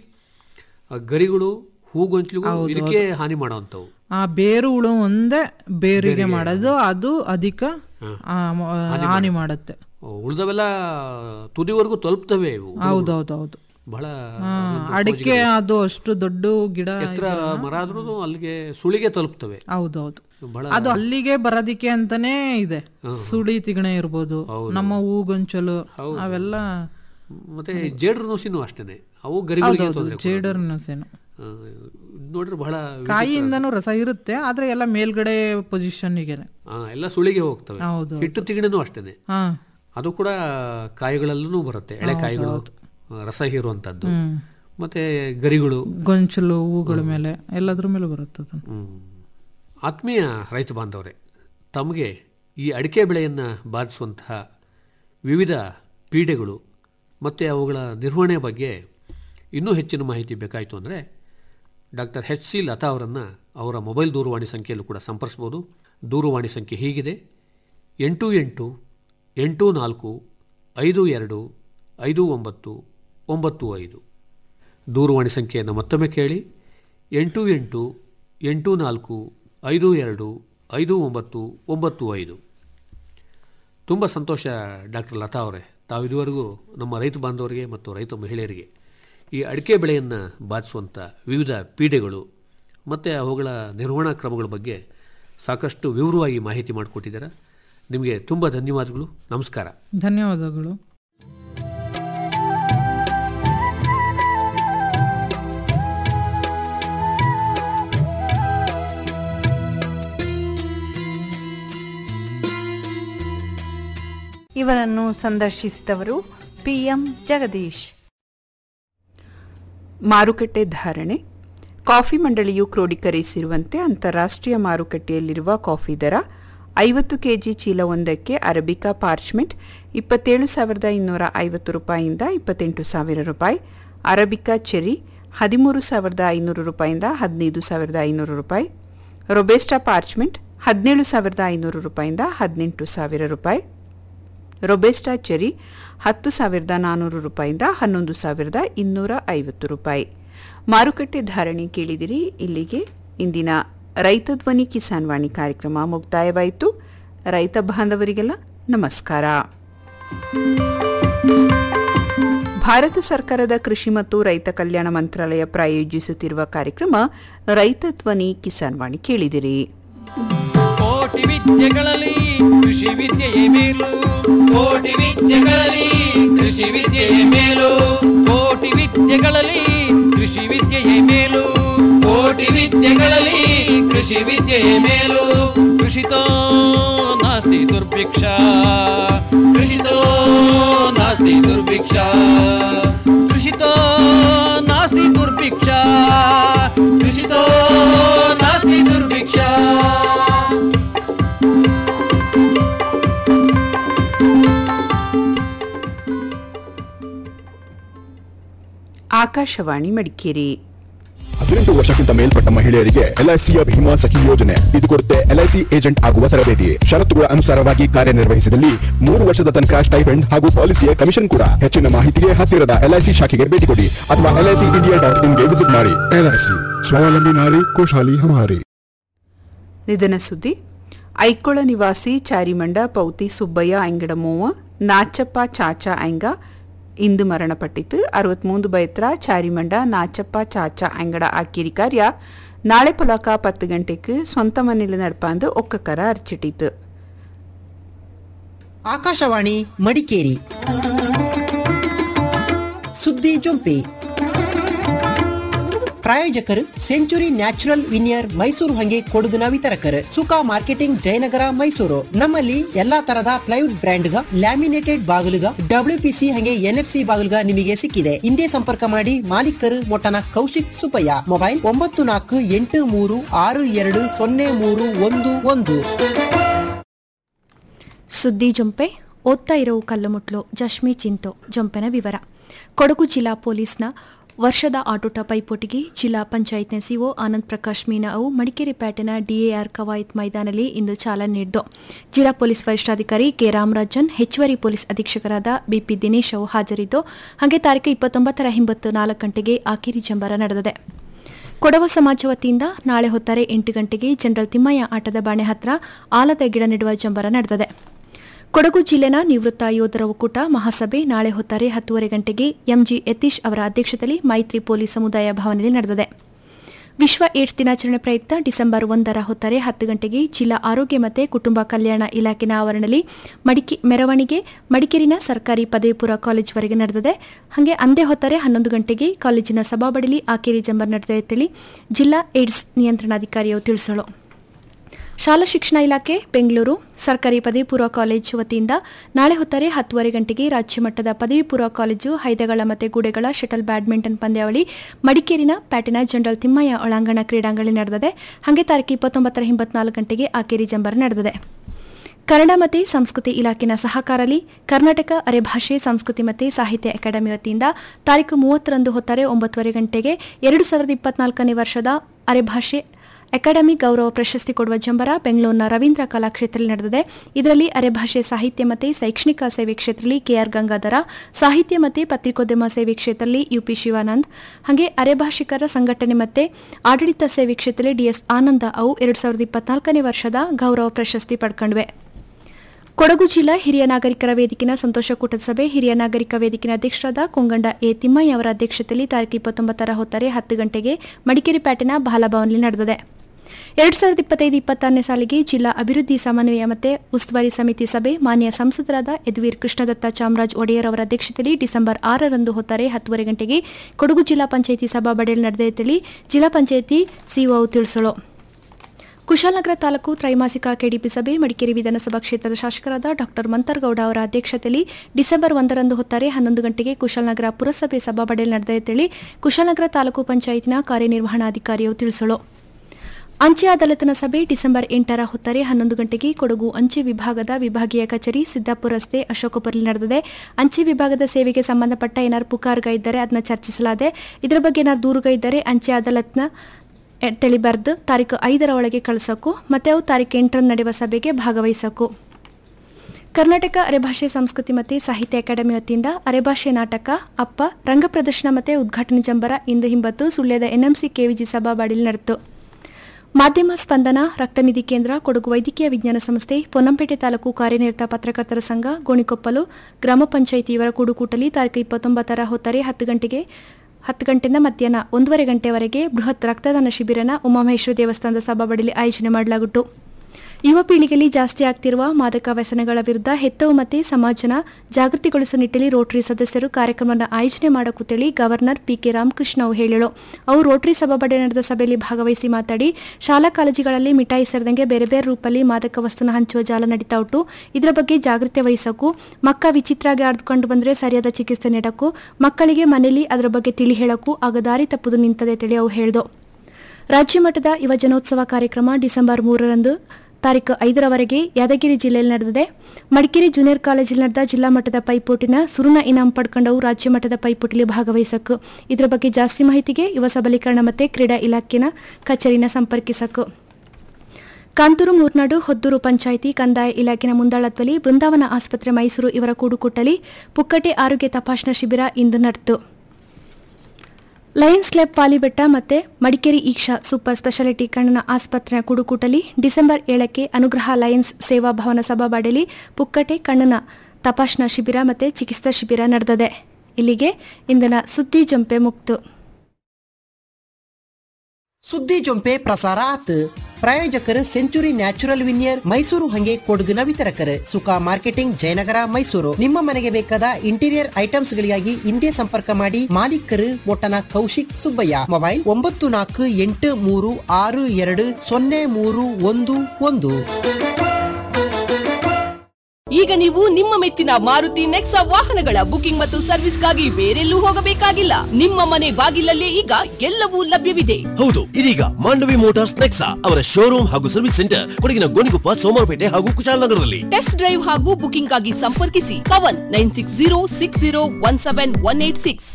ಆ ಗರಿಗಳು ಹೂಗೊಂಚಲುಗಳು ಇದಕ್ಕೆ ಹಾನಿ ಮಾಡುವಂಥವು ಆ ಬೇರು ಹುಳು ಒಂದೇ ಬೇರಿಗೆ ಮಾಡೋದು ಅದು ಅಧಿಕ ಆ, ಮ- ಹಾನಿ ಮಾಡುತ್ತೆ ಉಳಿದವೆಲ್ಲ ತುದಿವರೆಗೂ ತಲುಪ್ತವೆ ಇವು ಹೌದೌದೌದು ಬಹಳ ಆ, ಅಡಿಕೆ ಅದು ಅಷ್ಟು ದೊಡ್ಡ ಗಿಡ ಎತ್ತರ ಮರ ಆದ್ರೂ ಅಲ್ಲಿಗೆ ಸುಳಿಗೆ ತಲುಪ್ತವೆ ಹೌದೌದು ಬಹಳ ಅದು ಅಲ್ಲಿಗೆ ಬರೋದಿಕ್ಕೆ ಅಂತಾನೆ ಇದೆ ಸುಳಿ ತಿಗಣೆ ಇರ್ಬೋದು ನಮ್ಮ ಹೂಗೊಂಚಲು ಅವೆಲ್ಲ ಮತ್ತೆ ಜೇಡ್ರ ನುಸಿನೂ ಅಷ್ಟೇನೆ ಅವು ಗರಿಗಳಿಗೆ ತೊಂದರೆ ಜೇಡರ್ ನಸೇನು ನೋಡ್ರೆ ಬಹಳ ಕಾಯಿಯಿಂದನೂ ರಸ ಇರುತ್ತೆ ಆದ್ರೆ ಎಲ್ಲ ಮೇಲ್ಗಡೆ ಪೊಸಿಷನ್ನಿಗೆನೆ ಆ, ಎಲ್ಲ ಸುಳಿಗೆ ಹೋಗ್ತವೆ ಹೌದು ಹಿಟ್ಟು ತಿಗಣೆನೂ ಅಷ್ಟೇನೆ ಹಾ ಅದು ಕೂಡ ಕಾಯಿಗಳಲ್ಲೂ ಬರುತ್ತೆ ಎಳೆ ಕಾಯಿಗಳು ಆ, ರಸ ಹೀರುವಂತದ್ದು ಮತ್ತೆ ಗರಿಗಳು ಗೊಂಚಲು ಹೂಗಳ ಮೇಲೆ ಎಲ್ಲದ್ರ ಮೇಲೆ ಬರುತ್ತೆ ಅದು ಹ್ಮ್. ಆತ್ಮೀಯ ರೈತ ಬಾಂಧವರೇ ತಮಗೆ ಈ ಅಡಿಕೆ ಬೆಳೆಯನ್ನು ಬಾಧಿಸುವಂತಹ ವಿವಿಧ ಪೀಡೆಗಳು ಮತ್ತು ಅವುಗಳ ನಿರ್ವಹಣೆ ಬಗ್ಗೆ ಇನ್ನೂ ಹೆಚ್ಚಿನ ಮಾಹಿತಿ ಬೇಕಾಯಿತು ಅಂದರೆ ಡಾಕ್ಟರ್ ಎಚ್ ಸಿ ಲತಾ ಅವರನ್ನು ಅವರ ಮೊಬೈಲ್ ದೂರವಾಣಿ ಸಂಖ್ಯೆಯಲ್ಲೂ ಕೂಡ ಸಂಪರ್ಸ್ಬೋದು ದೂರವಾಣಿ ಸಂಖ್ಯೆ ಹೀಗಿದೆ ಎಂಟು ಎಂಟು ಎಂಟು ನಾಲ್ಕು ಐದು ಎರಡು ಐದು ಒಂಬತ್ತು ಒಂಬತ್ತು ಐದು ದೂರವಾಣಿ ಸಂಖ್ಯೆಯನ್ನು ಮತ್ತೊಮ್ಮೆ ಕೇಳಿ ಎಂಟು ಎಂಟು ಎಂಟು ನಾಲ್ಕು ಐದು ಎರಡು ಐದು ಒಂಬತ್ತು ಒಂಬತ್ತು ಐದು ತುಂಬ ಸಂತೋಷ ಡಾಕ್ಟರ್ ಲತಾ ಅವರೇ ತಾವು ಇದುವರೆಗೂ ನಮ್ಮ ರೈತ ಬಾಂಧವರಿಗೆ ಮತ್ತು ರೈತ ಮಹಿಳೆಯರಿಗೆ ಈ ಅಡಿಕೆ ಬೆಳೆಯನ್ನು ಬಾಧಿಸುವಂಥ ವಿವಿಧ ಪೀಡೆಗಳು ಮತ್ತು ಅವುಗಳ ನಿರ್ವಹಣಾ ಕ್ರಮಗಳ ಬಗ್ಗೆ ಸಾಕಷ್ಟು ವಿವರವಾಗಿ ಮಾಹಿತಿ ಮಾಡಿಕೊಟ್ಟಿದ್ದೀರಾ ನಿಮಗೆ ತುಂಬ ಧನ್ಯವಾದಗಳು ನಮಸ್ಕಾರ ಧನ್ಯವಾದಗಳು ಇವರನ್ನು ಸಂದರ್ಶಿಸಿದವರು ಪಿಎಂ ಜಗದೀಶ್ ಮಾರುಕಟ್ಟೆ ಧಾರಣೆ ಕಾಫಿ ಮಂಡಳಿಯು ಕ್ರೋಢೀಕರಿಸಿರುವಂತೆ ಅಂತಾರಾಷ್ಟ್ರೀಯ ಮಾರುಕಟ್ಟೆಯಲ್ಲಿರುವ ಕಾಫಿ ದರ ಐವತ್ತು ಕೆಜಿ ಚೀಲವೊಂದಕ್ಕೆ ಅರಬಿಕಾ ಪಾರ್ಚ್ಮೆಂಟ್ ಇಪ್ಪತ್ತೇಳು ಸಾವಿರದ ಇನ್ನೂರ ಐವತ್ತು ರೂಪಾಯಿಯಿಂದ ಇಪ್ಪತ್ತೆಂಟು ಸಾವಿರ ರೂಪಾಯಿ ಅರಬಿಕಾ ಚೆರಿ ಹದಿಮೂರು ಸಾವಿರದ ಐನೂರು ರೂಪಾಯಿಯಿಂದ ಹದಿನೈದು ಸಾವಿರದ ಐನೂರು ರೂಪಾಯಿ ರೊಬೆಸ್ಟಾ ಪಾರ್ಚ್ಮೆಂಟ್ ಹದಿನೇಳು ಸಾವಿರದ ಐನೂರು ರೂಪಾಯಿಯಿಂದ ಹದಿನೆಂಟು ಸಾವಿರ ರೂಪಾಯಿ ರೊಬೆಸ್ಟಾ ಚೆರಿ ಹತ್ತು ಸಾವಿರದ ನಾನ್ನೂರು ರೂಪಾಯಿಂದ ಹನ್ನೊಂದು ಸಾವಿರದ ಇನ್ನೂರ ಐವತ್ತು ರೂಪಾಯಿ ಮಾರುಕಟ್ಟೆ ಧಾರಣೆ ಕೇಳಿದಿರಿ ಇಲ್ಲಿಗೆ ಇಂದಿನ ರೈತ ಧ್ವನಿ ಕಿಸಾನ್ ವಾಣಿ ಕಾರ್ಯಕ್ರಮ ಮುಕ್ತಾಯವಾಯಿತು ರೈತ ಬಾಂಧವರಿಗೆಲ್ಲ ನಮಸ್ಕಾರ ಭಾರತ ಸರ್ಕಾರದ ಕೃಷಿ ಮತ್ತು ರೈತ ಕಲ್ಯಾಣ ಮಂತ್ರಾಲಯ ಪ್ರಾಯೋಜಿಸುತ್ತಿರುವ ಕಾರ್ಯಕ್ರಮ ರೈತ ಧ್ವನಿ ಕಿಸಾನ್ ವಾಣಿ ಕೇಳಿದಿರಿ ಕೋಟಿ ವಿದ್ಯೆಗಳಲ್ಲಿ ಕೃಷಿ ವಿದ್ಯೆಯೇ ಮೇಲು ಕೋಟಿ ವಿದ್ಯೆಗಳಲ್ಲಿ ಕೃಷಿ ವಿದ್ಯೆಯೇ ಮೇಲು ಕೋಟಿ ವಿದ್ಯೆಗಳಲ್ಲಿ ಕೃಷಿ ವಿದ್ಯೆಯೇ ಮೇಲು ಕೋಟಿ ವಿದ್ಯೆಗಳಲ್ಲಿ ಕೃಷಿ ವಿದ್ಯೆಯೇ ಮೇಲು ಕೃಷಿತೋ ನಾಸ್ತಿ ದುರ್ಭಿಕ್ಷ ಕೃಷಿತೋ ನಾಸ್ತಿ ದುರ್ಭಿಕ್ಷ ಕೃಷಿತೋ ನಾಸ್ತಿ ದುರ್ಭಿಕ್ಷ ಕೃಷಿತೋ ನಾಸ್ತಿ ದುರ್ಭಿಕ್ಷ ಆಕಾಶವಾಣಿ ಮಡಿಕೇರಿ ಹದಿನೆಂಟು ವರ್ಷಕ್ಕಿಂತ ಮೇಲ್ಪಟ್ಟ ಮಹಿಳೆಯರಿಗೆ ಎಲ್ಐಸಿಯ ಭೀಮಾ ಸಖಿ ಯೋಜನೆ ಇದು ಕೊಡುತ್ತೆ ಎಲ್ಐಸಿ ಏಜೆಂಟ್ ಆಗುವ ತರಬೇತಿ ಷರತ್ತುಗಳ ಅನುಸಾರವಾಗಿ ಕಾರ್ಯನಿರ್ವಹಿಸಿದಲ್ಲಿ ಮೂರು ವರ್ಷದ ತನಕ ಸ್ಟೈಪೆಂಡ್ ಹಾಗೂ ಪಾಲಿಸಿಯ ಕಮಿಷನ್ ಕೂಡ ಹೆಚ್ಚಿನ ಮಾಹಿತಿಗೆ ಹತ್ತಿರದ ಎಲ್ಐಸಿ ಶಾಖೆಗೆ ಭೇಟಿ ಕೊಡಿ ಅಥವಾ ಎಲ್ಐಸಿ ಇಂಡಿಯಾ ಡಾಟ್ ಇನ್ಗೆ ವಿಸಿಟ್ ಮಾಡಿ ಎಲ್ಐಸಿ ಸ್ವಾವಲಂಬಿ ನಾರಿ ಖುಷಾಲಿ ಹಮಾರಿ ನಿಧನ ಸುದ್ದಿ ಐಕೊಳ ನಿವಾಸಿ ಚಾರಿಮಂಡ ಪೌತಿ ಸುಬ್ಬಯ್ಯ ಅಂಗಡಮೋವ ನಾಚಪ್ಪ ಚಾಚಾ ಅಂಗ ಇಂದು ಮರಣಪಟ್ಟಿತು ಅರವತ್ಮೂಂದು ಬಯತ್ರ ಚಾರಿಮಂಡ ನಾಚಪ್ಪ ಚಾಚಾ ಅಂಗಡ ಆಕಿರಿ ಕಾರ್ಯ ನಾಳೆ ಪೊಲಕ ಪತ್ತು ಗಂಟೆಗೆ ಸ್ವಂತ ಮನೇಲಿ ನಡ್ಪಾಂದು ಒಕ್ಕಕರ ಅರ್ಚಿಟ್ಟಿತು ಆಕಾಶವಾಣಿ ಮಡಿಕೇರಿ ಸುದ್ದಿ ಜೊಂಪಿ ಪ್ರಾಯೋಜಕರು ಸೆಂಚುರಿ ನ್ಯಾಚುರಲ್ ವಿನಿಯರ್ ಮೈಸೂರು ಹಂಗೆ ಕೊಡಗಿನ ವಿತರಕರು ಸುಖಾ ಮಾರ್ಕೆಟಿಂಗ್ ಜಯನಗರ ಮೈಸೂರು ನಮ್ಮಲ್ಲಿ ಎಲ್ಲಾ ತರದ ಪ್ಲೈವುಡ್ ಬ್ರ್ಯಾಂಡ್ಗ ಲ್ಯಾಮಿನೇಟೆಡ್ ಬಾಗಿಲುಗ ಡಬ್ಲ್ಯೂಪಿಸಿ ಹಂಗೆ ಎನ್ಎಫ್ಸಿ ಬಾಗಿಲುಗ ನಿಮಗೆ ಸಿಕ್ಕಿದೆ ಹಿಂದೆ ಸಂಪರ್ಕ ಮಾಡಿ ಮಾಲೀಕರು ಮೊಟ್ಟನ ಕೌಶಿಕ್ ಸುಬ್ಬಯ್ಯ ಮೊಬೈಲ್ ಒಂಬತ್ತು ನಾಲ್ಕು ಎಂಟು ಮೂರು ಆರು ಎರಡು ಸೊನ್ನೆ ಮೂರು ಒಂದು ಒಂದು ಸುದ್ದಿ ಜೊಂಪೆ ಓದ್ತಾ ಇರೋ ಕಲ್ಲುಮುಟ್ಲು ಜಶ್ಮಿ ಚಿಂತು ಜೊಂಪೆನ ವಿವರ ಕೊಡಗು ಜಿಲ್ಲಾ ಪೊಲೀಸ್ನ ವರ್ಷದ ಆಟೋಟ ಪೈಪೋಟಿಗೆ ಜಿಲ್ಲಾ ಪಂಚಾಯತ್ನ ಸಿಒ ಆನಂದ್ ಪ್ರಕಾಶ್ ಮೀನಾ ಅವು ಮಡಿಕೇರಿ ಪೇಟೆನ ಡಿಎಆರ್ ಕವಾಯತ್ ಮೈದಾನಲ್ಲಿ ಇಂದು ಚಾಲನೆ ನೀಡಿದ್ದು ಜಿಲ್ಲಾ ಪೊಲೀಸ್ ವರಿಷ್ಠಾಧಿಕಾರಿ ಕೆ ರಾಮರಾಜನ್ ಹೆಚ್ಚುವರಿ ಪೊಲೀಸ್ ಅಧೀಕ್ಷಕರಾದ ಬಿಪಿ ದಿನೇಶ್ ಅವು ಹಾಜರಿದ್ದು ಹಾಗೆ ತಾರೀಕು ಇಪ್ಪತ್ತೊಂಬತ್ತರ ಹಿಂಬತ್ತು ನಾಲ್ಕು ಗಂಟೆಗೆ ಆಕಿರಿ ಜಂಬರ ನಡೆದಿದೆ ಕೊಡವ ಸಮಾಜ ವತಿಯಿಂದ ನಾಳೆ ಹೊತ್ತಾರೆ ಎಂಟು ಗಂಟೆಗೆ ಜನರಲ್ ತಿಮ್ಮಯ್ಯ ಆಟದ ಬಾಣೆ ಹತ್ರ ಆಲದ ಗಿಡ ನೆಡುವ ಜಂಬರ ನಡೆದಿದೆ ಕೊಡಗು ಜಿಲ್ಲೆನ ನಿವೃತ್ತ ಯೋಧರ ಒಕ್ಕೂಟ ಮಹಾಸಭೆ ನಾಳೆ ಹೊತ್ತಾರೆ ಹತ್ತುವರೆ ಗಂಟೆಗೆ ಎಂಜಿ ಯತೀಶ್ ಅವರ ಅಧ್ಯಕ್ಷತೆಯಲ್ಲಿ ಮೈತ್ರಿ ಪೊಲೀಸ್ ಸಮುದಾಯ ಭವನದಲ್ಲಿ ನಡೆದಿದೆ ವಿಶ್ವ ಏಡ್ಸ್ ದಿನಾಚರಣೆ ಪ್ರಯುಕ್ತ ಡಿಸೆಂಬರ್ ಒಂದರ ಹೊತ್ತಾರೆ ಹತ್ತು ಗಂಟೆಗೆ ಜಿಲ್ಲಾ ಆರೋಗ್ಯ ಮತ್ತು ಕುಟುಂಬ ಕಲ್ಯಾಣ ಇಲಾಖೆನ ಆವರಣದಲ್ಲಿ ಮಡಿಕೆ ಮೆರವಣಿಗೆ ಮಡಿಕೇರಿನ ಸರ್ಕಾರಿ ಪದವಿ ಪೂರ್ವ ಕಾಲೇಜುವರೆಗೆ ನಡೆದಿದೆ ಹಾಗೆ ಅಂದೇ ಹೊತ್ತಾರೆ ಹನ್ನೊಂದು ಗಂಟೆಗೆ ಕಾಲೇಜಿನ ಸಭಾಬಡಲಿ ಆಕೇರಿ ಜಂಬರ್ ನಡೆದಿದೆ ಅಂತೇಳಿ ಜಿಲ್ಲಾ ಏಡ್ಸ್ ನಿಯಂತ್ರಣಾಧಿಕಾರಿಯು ತಿಳಿಸಲು ಶಾಲಾ ಶಿಕ್ಷಣ ಇಲಾಖೆ ಬೆಂಗಳೂರು ಸರ್ಕಾರಿ ಪದವಿ ಪೂರ್ವ ಕಾಲೇಜು ವತಿಯಿಂದ ನಾಳೆ ಹೊತ್ತಾರೆ ಹತ್ತುವರೆ ಗಂಟೆಗೆ ರಾಜ್ಯ ಮಟ್ಟದ ಪದವಿ ಪೂರ್ವ ಕಾಲೇಜು ಹೈದಗಳ ಮತ್ತು ಗೂಡೆಗಳ ಶಟಲ್ ಬ್ಯಾಡ್ಮಿಂಟನ್ ಪಂದ್ಯಾವಳಿ ಮಡಿಕೇರಿನ ಪ್ಯಾಟಿನ ಜನರಲ್ ತಿಮ್ಮಯ್ಯ ಒಳಾಂಗಣ ಕ್ರೀಡಾಂಗಣದಲ್ಲಿ ನಡೆದಿದೆ ಹಾಗೆ ತಾರೀಕು ಇಪ್ಪತ್ತೊಂಬತ್ತರ ಹಿಂಬತ್ನಾಲ್ಕು ಗಂಟೆಗೆ ಆಕೇರಿ ಜಂಬರ್ ನಡೆದಿದೆ ಕನ್ನಡ ಮತ್ತು ಸಂಸ್ಕೃತಿ ಇಲಾಖೆನ ಸಹಕಾರದಲ್ಲಿ ಕರ್ನಾಟಕ ಅರೆಭಾಷೆ ಸಂಸ್ಕೃತಿ ಮತ್ತು ಸಾಹಿತ್ಯ ಅಕಾಡೆಮಿ ವತಿಯಿಂದ ತಾರೀಕು ಮೂವತ್ತರಂದು ಹೊತ್ತಾರೆ ಒಂಬತ್ತುವರೆ ಗಂಟೆಗೆ ಎರಡು ಸಾವಿರದ ಇಪ್ಪತ್ನಾಲ್ಕನೇ ವರ್ಷದ ಅರೆಭಾಷೆ ಅಕಾಡೆಮಿ ಗೌರವ ಪ್ರಶಸ್ತಿ ಕೊಡುವ ಜಂಬರ ಬೆಂಗಳೂರಿನ ರವೀಂದ್ರ ಕಲಾಕ್ಷೇತ್ರದಲ್ಲಿ ನಡೆದಿದೆ ಇದರಲ್ಲಿ ಅರೆಭಾಷೆ ಸಾಹಿತ್ಯ ಮತ್ತು ಶೈಕ್ಷಣಿಕ ಸೇವೆ ಕ್ಷೇತ್ರದಲ್ಲಿ ಕೆಆರ್ ಗಂಗಾಧರ ಸಾಹಿತ್ಯ ಮತ್ತು ಪತ್ರಿಕೋದ್ಯಮ ಸೇವೆ ಕ್ಷೇತ್ರದಲ್ಲಿ ಯುಪಿ ಶಿವಾನಂದ್ ಹಾಗೆ ಅರೆಭಾಷಿಕರ ಸಂಘಟನೆ ಮತ್ತು ಆಡಳಿತ ಸೇವೆ ಕ್ಷೇತ್ರದಲ್ಲಿ ಡಿಎಸ್ ಆನಂದ ಅವು ಎರಡು ಸಾವಿರದ ಇಪ್ಪತ್ನಾಲ್ಕನೇ ವರ್ಷದ ಗೌರವ ಪ್ರಶಸ್ತಿ ಪಡ್ಕೊಂಡಿವೆ ಕೊಡಗು ಜಿಲ್ಲಾ ಹಿರಿಯ ನಾಗರಿಕರ ವೇದಿಕೆನ ಸಂತೋಷ ಕೂಟದ ಸಭೆ ಹಿರಿಯ ನಾಗರಿಕ ವೇದಿಕೆನ ಅಧ್ಯಕ್ಷರಾದ ಕೊಂಗಂಡ ಎ ತಿಮ್ಮಯ್ಯ ಅವರ ಅಧ್ಯಕ್ಷತೆಯಲ್ಲಿ ತಾರೀಕು ಇಪ್ಪತ್ತೊಂಬತ್ತರ ಹೊತ್ತಾರೆ ಹತ್ತು ಗಂಟೆಗೆ ಮಡಿಕೇರಿ ಪ್ಯಾಟಿನ ಬಾಲಭವನದಲ್ಲಿ ನಡೆದಿದೆ ಎರಡ್ ಸಾವಿರದ ಇಪ್ಪತ್ತೈದು ಇಪ್ಪತ್ತಾರನೇ ಸಾಲಿಗೆ ಜಿಲ್ಲಾ ಅಭಿವೃದ್ಧಿ ಸಮನ್ವಯ ಮತ್ತು ಉಸ್ತುವಾರಿ ಸಮಿತಿ ಸಭೆ ಮಾನ್ಯ ಸಂಸದರಾದ ಯದುವೀರ್ ಕೃಷ್ಣದತ್ತ ಚಾಮರಾಜ್ ಒಡೆಯರ್ ಅವರ ಅಧ್ಯಕ್ಷತೆಯಲ್ಲಿ ಡಿಸೆಂಬರ್ ಆರರಂದು ಹೊತ್ತಾರೆ ಹತ್ತುವರೆ ಗಂಟೆಗೆ ಕೊಡಗು ಜಿಲ್ಲಾ ಪಂಚಾಯಿತಿ ಸಭಾಬಡಿಯಲ್ಲಿ ನಡೆದಿದೆ ಜಿಲ್ಲಾ ಪಂಚಾಯಿತಿ ಸಿಒ ತಿಳಿಸಲು ಕುಶಾಲನಗರ ತಾಲೂಕು ತ್ರೈಮಾಸಿಕ ಕೆಡಿಪಿ ಸಭೆ ಮಡಿಕೇರಿ ವಿಧಾನಸಭಾ ಕ್ಷೇತ್ರದ ಶಾಸಕರಾದ ಡಾಕ್ಟರ್ ಮಂತರ್ಗೌಡ ಅವರ ಅಧ್ಯಕ್ಷತೆಯಲ್ಲಿ ಡಿಸೆಂಬರ್ ಒಂದರಂದು ಹೊತ್ತಾರೆ ಹನ್ನೊಂದು ಗಂಟೆಗೆ ಕುಶಾಲನಗರ ಪುರಸಭೆ ಸಭಾಬಡಿಯಲ್ಲಿ ನಡೆದಿದೆ ಕುಶಾಲನಗರ ತಾಲೂಕು ಪಂಚಾಯತ್ನ ಕಾರ್ಯನಿರ್ವಹಣಾಧಿಕಾರಿಯು ತಿಳಿಸಲು ಅಂಚೆ ಅದಾಲತ್ನ ಸಭೆ ಡಿಸೆಂಬರ್ ಎಂಟರ ಹೊತ್ತಾರೆ ಹನ್ನೊಂದು ಗಂಟೆಗೆ ಕೊಡಗು ಅಂಚೆ ವಿಭಾಗದ ವಿಭಾಗೀಯ ಕಚೇರಿ ಸಿದ್ದಾಪುರ ರಸ್ತೆ ಅಶೋಕಪುರಲ್ಲಿ ನಡೆದಿದೆ ಅಂಚೆ ವಿಭಾಗದ ಸೇವೆಗೆ ಸಂಬಂಧಪಟ್ಟ ಏನಾರು ಪುಕಾರ್ಗ ಇದ್ದರೆ ಅದನ್ನ ಚರ್ಚಿಸಲಾದೆ ಇದರ ಬಗ್ಗೆ ಏನಾರು ದೂರುಗ ಇದ್ದರೆ ಅಂಚೆ ಅದಾಲತ್ನ ತಿಳಿಬಾರ್ದು ತಾರೀಕು ಐದರ ಒಳಗೆ ಕಳಿಸೋಕು ಮತ್ತೆ ಅವು ತಾರೀಕು ಎಂಟರಂದು ನಡೆಯುವ ಸಭೆಗೆ ಭಾಗವಹಿಸೋಕು ಕರ್ನಾಟಕ ಅರೆಭಾಷೆ ಸಂಸ್ಕೃತಿ ಮತ್ತು ಸಾಹಿತ್ಯ ಅಕಾಡೆಮಿ ವತಿಯಿಂದ ಅರೆಭಾಷೆ ನಾಟಕ ಅಪ್ಪ ರಂಗ ಪ್ರದರ್ಶನ ಮತ್ತು ಉದ್ಘಾಟನೆ ಜಂಬರ ಇಂದು ಹಿಂಬತ್ತು ಸುಳ್ಯದ ಎನ್ಎಂಸಿ ಕೆವಿಜಿ ಸಭಾಬಾಡಿಲಿ ನಡೆಯಿತು ಮಾಧ್ಯಮ ಸ್ಪಂದನ ರಕ್ತನಿಧಿ ಕೇಂದ್ರ ಕೊಡಗು ವೈದ್ಯಕೀಯ ವಿಜ್ಞಾನ ಸಂಸ್ಥೆ ಪೊನ್ನಂಪೇಟೆ ತಾಲೂಕು ಕಾರ್ಯನಿರತ ಪತ್ರಕರ್ತರ ಸಂಘ ಗೋಣಿಕೊಪ್ಪಲು ಗ್ರಾಮ ಪಂಚಾಯಿತಿ ಇವರ ಕೂಡುಕೂಟಲಿ ತಾರೀಕು ಇಪ್ಪತ್ತೊಂಬತ್ತರ ಹೊತ್ತಾರೆ ಹತ್ತು ಗಂಟೆಗೆ ಹತ್ತು ಗಂಟೆಯಿಂದ ಮಧ್ಯಾಹ್ನ ಒಂದೂವರೆ ಗಂಟೆವರೆಗೆ ಬೃಹತ್ ರಕ್ತದಾನ ಶಿಬಿರನ ಉಮಾಮಹೇಶ್ವರ ದೇವಸ್ಥಾನದ ಸಭಾಬಡಿಲಿ ಆಯೋಜನೆ ಮಾಡಲಾಗಿತ್ತು ಯುವ ಪೀಳಿಗೆಯಲ್ಲಿ ಜಾಸ್ತಿ ಆಗ್ತಿರುವ ಮಾದಕ ವ್ಯಸನಗಳ ವಿರುದ್ಧ ಹೆತ್ತವು ಮತ್ತು ಸಮಾಜನ ಜಾಗೃತಿಗೊಳಿಸುವ ನಿಟ್ಟಿನಲ್ಲಿ ರೋಟರಿ ಸದಸ್ಯರು ಕಾರ್ಯಕ್ರಮವನ್ನು ಆಯೋಜನೆ ಮಾಡಕೂತೇಳಿ ಗವರ್ನರ್ ಪಿಕೆ ರಾಮಕೃಷ್ಣ ಅವರು ಹೇಳಿಳು ಅವರು ರೋಟರಿ ಸಭಾಬಡೆ ನಡೆದ ಸಭೆಯಲ್ಲಿ ಭಾಗವಹಿಸಿ ಮಾತಾಡಿ ಶಾಲಾ ಕಾಲೇಜುಗಳಲ್ಲಿ ಮಿಠಾಯಿ ಸೇರಿದಂಗೆ ಬೇರೆ ಬೇರೆ ರೂಪಲ್ಲಿ ಮಾದಕ ವಸ್ತುನ ಹಂಚುವ ಜಾಲ ನಡೀತಾ ಉಂಟು ಇದರ ಬಗ್ಗೆ ಜಾಗೃತಿ ವಹಿಸೋಕು ಮಕ್ಕ ವಿಚಿತ್ರಾಗಿ ಆಡ್ಕೊಂಡು ಬಂದರೆ ಸರಿಯಾದ ಚಿಕಿತ್ಸೆ ನೀಡಕ್ಕೂ ಮಕ್ಕಳಿಗೆ ಮನೆಯಲ್ಲಿ ಅದರ ಬಗ್ಗೆ ತಿಳಿ ಹೇಳಕ್ಕೂ ಆಗ ದಾರಿ ತಪ್ಪುದು ನಿಂತದೆ ತಿಳಿ ಅವು ಹೇಳ್ದು ರಾಜ್ಯ ಮಟ್ಟದ ಯುವ ಜನೋತ್ಸವ ಕಾರ್ಯಕ್ರಮ ಡಿಸೆಂಬರ್ ಮೂರರಂದು ತಾರೀಕು ಐದರವರೆಗೆ ಯಾದಗಿರಿ ಜಿಲ್ಲೆಯಲ್ಲಿ ನಡೆದಿದೆ ಮಡಿಕೇರಿ ಜೂನಿಯರ್ ಕಾಲೇಜಲ್ಲಿ ನಡೆದ ಜಿಲ್ಲಾ ಮಟ್ಟದ ಪೈಪೋಟಿನ ಸುರುನ ಇನಾಮ್ ಪಡ್ಕೊಂಡವು ರಾಜ್ಯ ಮಟ್ಟದ ಪೈಪೋಟಿಲಿ ಭಾಗವಹಿಸಕು ಇದರ ಬಗ್ಗೆ ಜಾಸ್ತಿ ಮಾಹಿತಿಗೆ ಯುವ ಸಬಲೀಕರಣ ಮತ್ತು ಕ್ರೀಡಾ ಇಲಾಖೆನ ಕಚೇರಿನ ಸಂಪರ್ಕಿಸಕು ಕಾಂತೂರು ಮೂರ್ನಾಡು ಹೊದ್ದೂರು ಪಂಚಾಯಿತಿ ಕಂದಾಯ ಇಲಾಖೆನ ಮುಂದಾಳತ್ವದಲ್ಲಿ ಬೃಂದಾವನ ಆಸ್ಪತ್ರೆ ಮೈಸೂರು ಇವರ ಕೂಡುಕುಟ್ಟಲಿ ಪುಕ್ಕಟೆ ಆರೋಗ್ಯ ತಪಾಸಣಾ ಶಿಬಿರ ಇಂದು ನಡೆಯಿತು ಲಯನ್ಸ್ ಕ್ಲಬ್ ಪಾಲಿಬೆಟ್ಟ ಮತ್ತು ಮಡಿಕೇರಿ ಈಕ್ಷಾ ಸೂಪರ್ ಸ್ಪೆಷಾಲಿಟಿ ಕಣ್ಣನ ಆಸ್ಪತ್ರೆಯ ಕುಡುಕೂಟಲಿ ಡಿಸೆಂಬರ್ ಏಳಕ್ಕೆ ಅನುಗ್ರಹ ಲಯನ್ಸ್ ಸೇವಾ ಭವನ ಸಭಾಬಾಡಲಿ ಪುಕ್ಕಟೆ ಕಣ್ಣನ ತಪಾಸಣಾ ಶಿಬಿರ ಮತ್ತು ಚಿಕಿತ್ಸಾ ಶಿಬಿರ ನಡೆದಿದೆ ಇಲ್ಲಿಗೆ ಇಂದಿನ ಸುದ್ದಿ ಜಂಪೆ ಮುಕ್ತು ಸುದ್ದಿ ಜೊಂಪೆ ಪ್ರಸಾರ ಆತ್ ಪ್ರಾಯೋಜಕರು ಸೆಂಚುರಿ ನ್ಯಾಚುರಲ್ ವಿನಿಯರ್ ಮೈಸೂರು ಹಂಗೆ ಕೊಡಗಿನ ವಿತರಕರು ಸುಖ ಮಾರ್ಕೆಟಿಂಗ್ ಜಯನಗರ ಮೈಸೂರು ನಿಮ್ಮ ಮನೆಗೆ ಬೇಕಾದ ಇಂಟೀರಿಯರ್ ಐಟಮ್ಸ್ ಗಳಿಗಾಗಿ ಹಿಂದೆ ಸಂಪರ್ಕ ಮಾಡಿ ಮಾಲೀಕರು ಮೊಟ್ಟನ ಕೌಶಿಕ್ ಸುಬ್ಬಯ್ಯ ಮೊಬೈಲ್ ಒಂಬತ್ತು ನಾಲ್ಕು ಎಂಟು ಮೂರು ಆರು ಎರಡು ಸೊನ್ನೆ ಮೂರು ಒಂದು ಒಂದು ಈಗ ನೀವು ನಿಮ್ಮ ಮೆಚ್ಚಿನ ಮಾರುತಿ ನೆಕ್ಸಾ ವಾಹನಗಳ ಬುಕಿಂಗ್ ಮತ್ತು ಸರ್ವಿಸ್ಗಾಗಿ ಬೇರೆಲ್ಲೂ ಹೋಗಬೇಕಾಗಿಲ್ಲ ನಿಮ್ಮ ಮನೆ ಬಾಗಿಲಲ್ಲೇ ಈಗ ಎಲ್ಲವೂ ಲಭ್ಯವಿದೆ ಹೌದು ಇದೀಗ ಮಾಂಡವಿ ಮೋಟಾರ್ಸ್ ನೆಕ್ಸಾ ಅವರ ಶೋರೂಮ್ ಹಾಗೂ ಸರ್ವಿಸ್ ಸೆಂಟರ್ ಕೊಡಗಿನ ಗೋಣಿಕೊಪ್ಪ ಸೋಮವಾರಪೇಟೆ ಹಾಗೂ ಕುಶಾಲನಗರದಲ್ಲಿ ಟೆಸ್ಟ್ ಡ್ರೈವ್ ಹಾಗೂ ಬುಕಿಂಗ್ ಆಗಿ ಸಂಪರ್ಕಿಸಿ Pavan nine six zero six zero one seven one eight six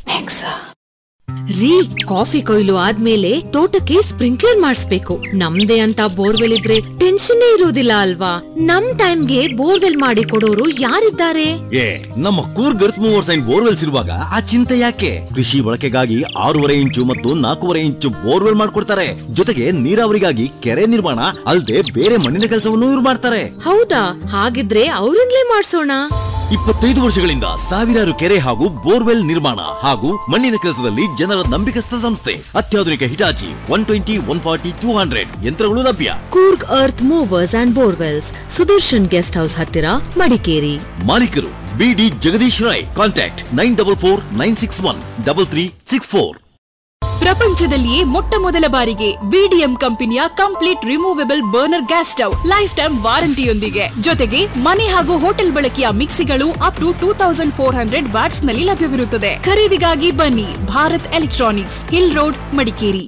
ರೀ ಕಾಫಿ ಕೊಯ್ಲು ಆದ್ಮೇಲೆ ತೋಟಕ್ಕೆ ಸ್ಪ್ರಿಂಕ್ಲರ್ ಮಾಡಿಸ್ಬೇಕು ನಮ್ದೇ ಅಂತ ಬೋರ್ವೆಲ್ ಇದ್ರೆ ಟೆನ್ಷನ್ ಇರೋದಿಲ್ಲ ಅಲ್ವಾ ನಮ್ ಟೈಮ್ಗೆ ಬೋರ್ವೆಲ್ ಮಾಡಿ ಕೊಡೋರು ಯಾರಿದ್ದಾರೆ ಏ ನಮ್ಮ Coorg earth movers and borewells ಇರುವಾಗ ಆ ಚಿಂತೆ ಯಾಕೆ ಕೃಷಿ ಬಳಕೆಗಾಗಿ ಆರೂವರೆ ಇಂಚು ಮತ್ತು ನಾಲ್ಕೂವರೆ ಇಂಚು ಬೋರ್ವೆಲ್ ಮಾಡ್ಕೊಡ್ತಾರೆ ಜೊತೆಗೆ ನೀರಾವರಿಗಾಗಿ ಕೆರೆ ನಿರ್ಮಾಣ ಅಲ್ಲದೆ ಬೇರೆ ಮಣ್ಣಿನ ಕೆಲಸವನ್ನು ಇವ್ರು ಮಾಡ್ತಾರೆ ಹೌದಾ ಹಾಗಿದ್ರೆ ಅವ್ರಿಂದಲೇ ಮಾಡ್ಸೋಣ ಇಪ್ಪತ್ತೈದು ವರ್ಷಗಳಿಂದ ಸಾವಿರಾರು ಕೆರೆ ಹಾಗೂ ಬೋರ್ವೆಲ್ ನಿರ್ಮಾಣ ಹಾಗೂ ಮಣ್ಣಿನ ಕೆಲಸದಲ್ಲಿ ಜನರ ನಂಬಿಕಸ್ಥ ಸಂಸ್ಥೆ ಅತ್ಯಾಧುನಿಕ Hitachi one twenty one forty two hundred ಯಂತ್ರಗಳು ಲಭ್ಯ Coorg earth movers and borewells Sudarshan guest house ಹತ್ತಿರ ಮಡಿಕೇರಿ ಮಾಲೀಕರು BD Jagadish Rai contact nine double four nine six one double three six four ಪ್ರಪಂಚದಲ್ಲಿಯೇ ಮೊಟ್ಟ ಮೊದಲ ಬಾರಿಗೆ ವಿಡಿಎಂ ಕಂಪನಿಯ complete removable burner gas stove life time ವಾರಂಟಿಯೊಂದಿಗೆ ಜೊತೆಗೆ ಮನೆ ಹಾಗೂ ಹೋಟೆಲ್ ಬಳಕೆಯ ಮಿಕ್ಸಿಗಳು up to two thousand four hundred watts ನಲ್ಲಿ ಲಭ್ಯವಿರುತ್ತದೆ ಖರೀದಿಗಾಗಿ ಬನ್ನಿ Bharat electronics hill road Madikeri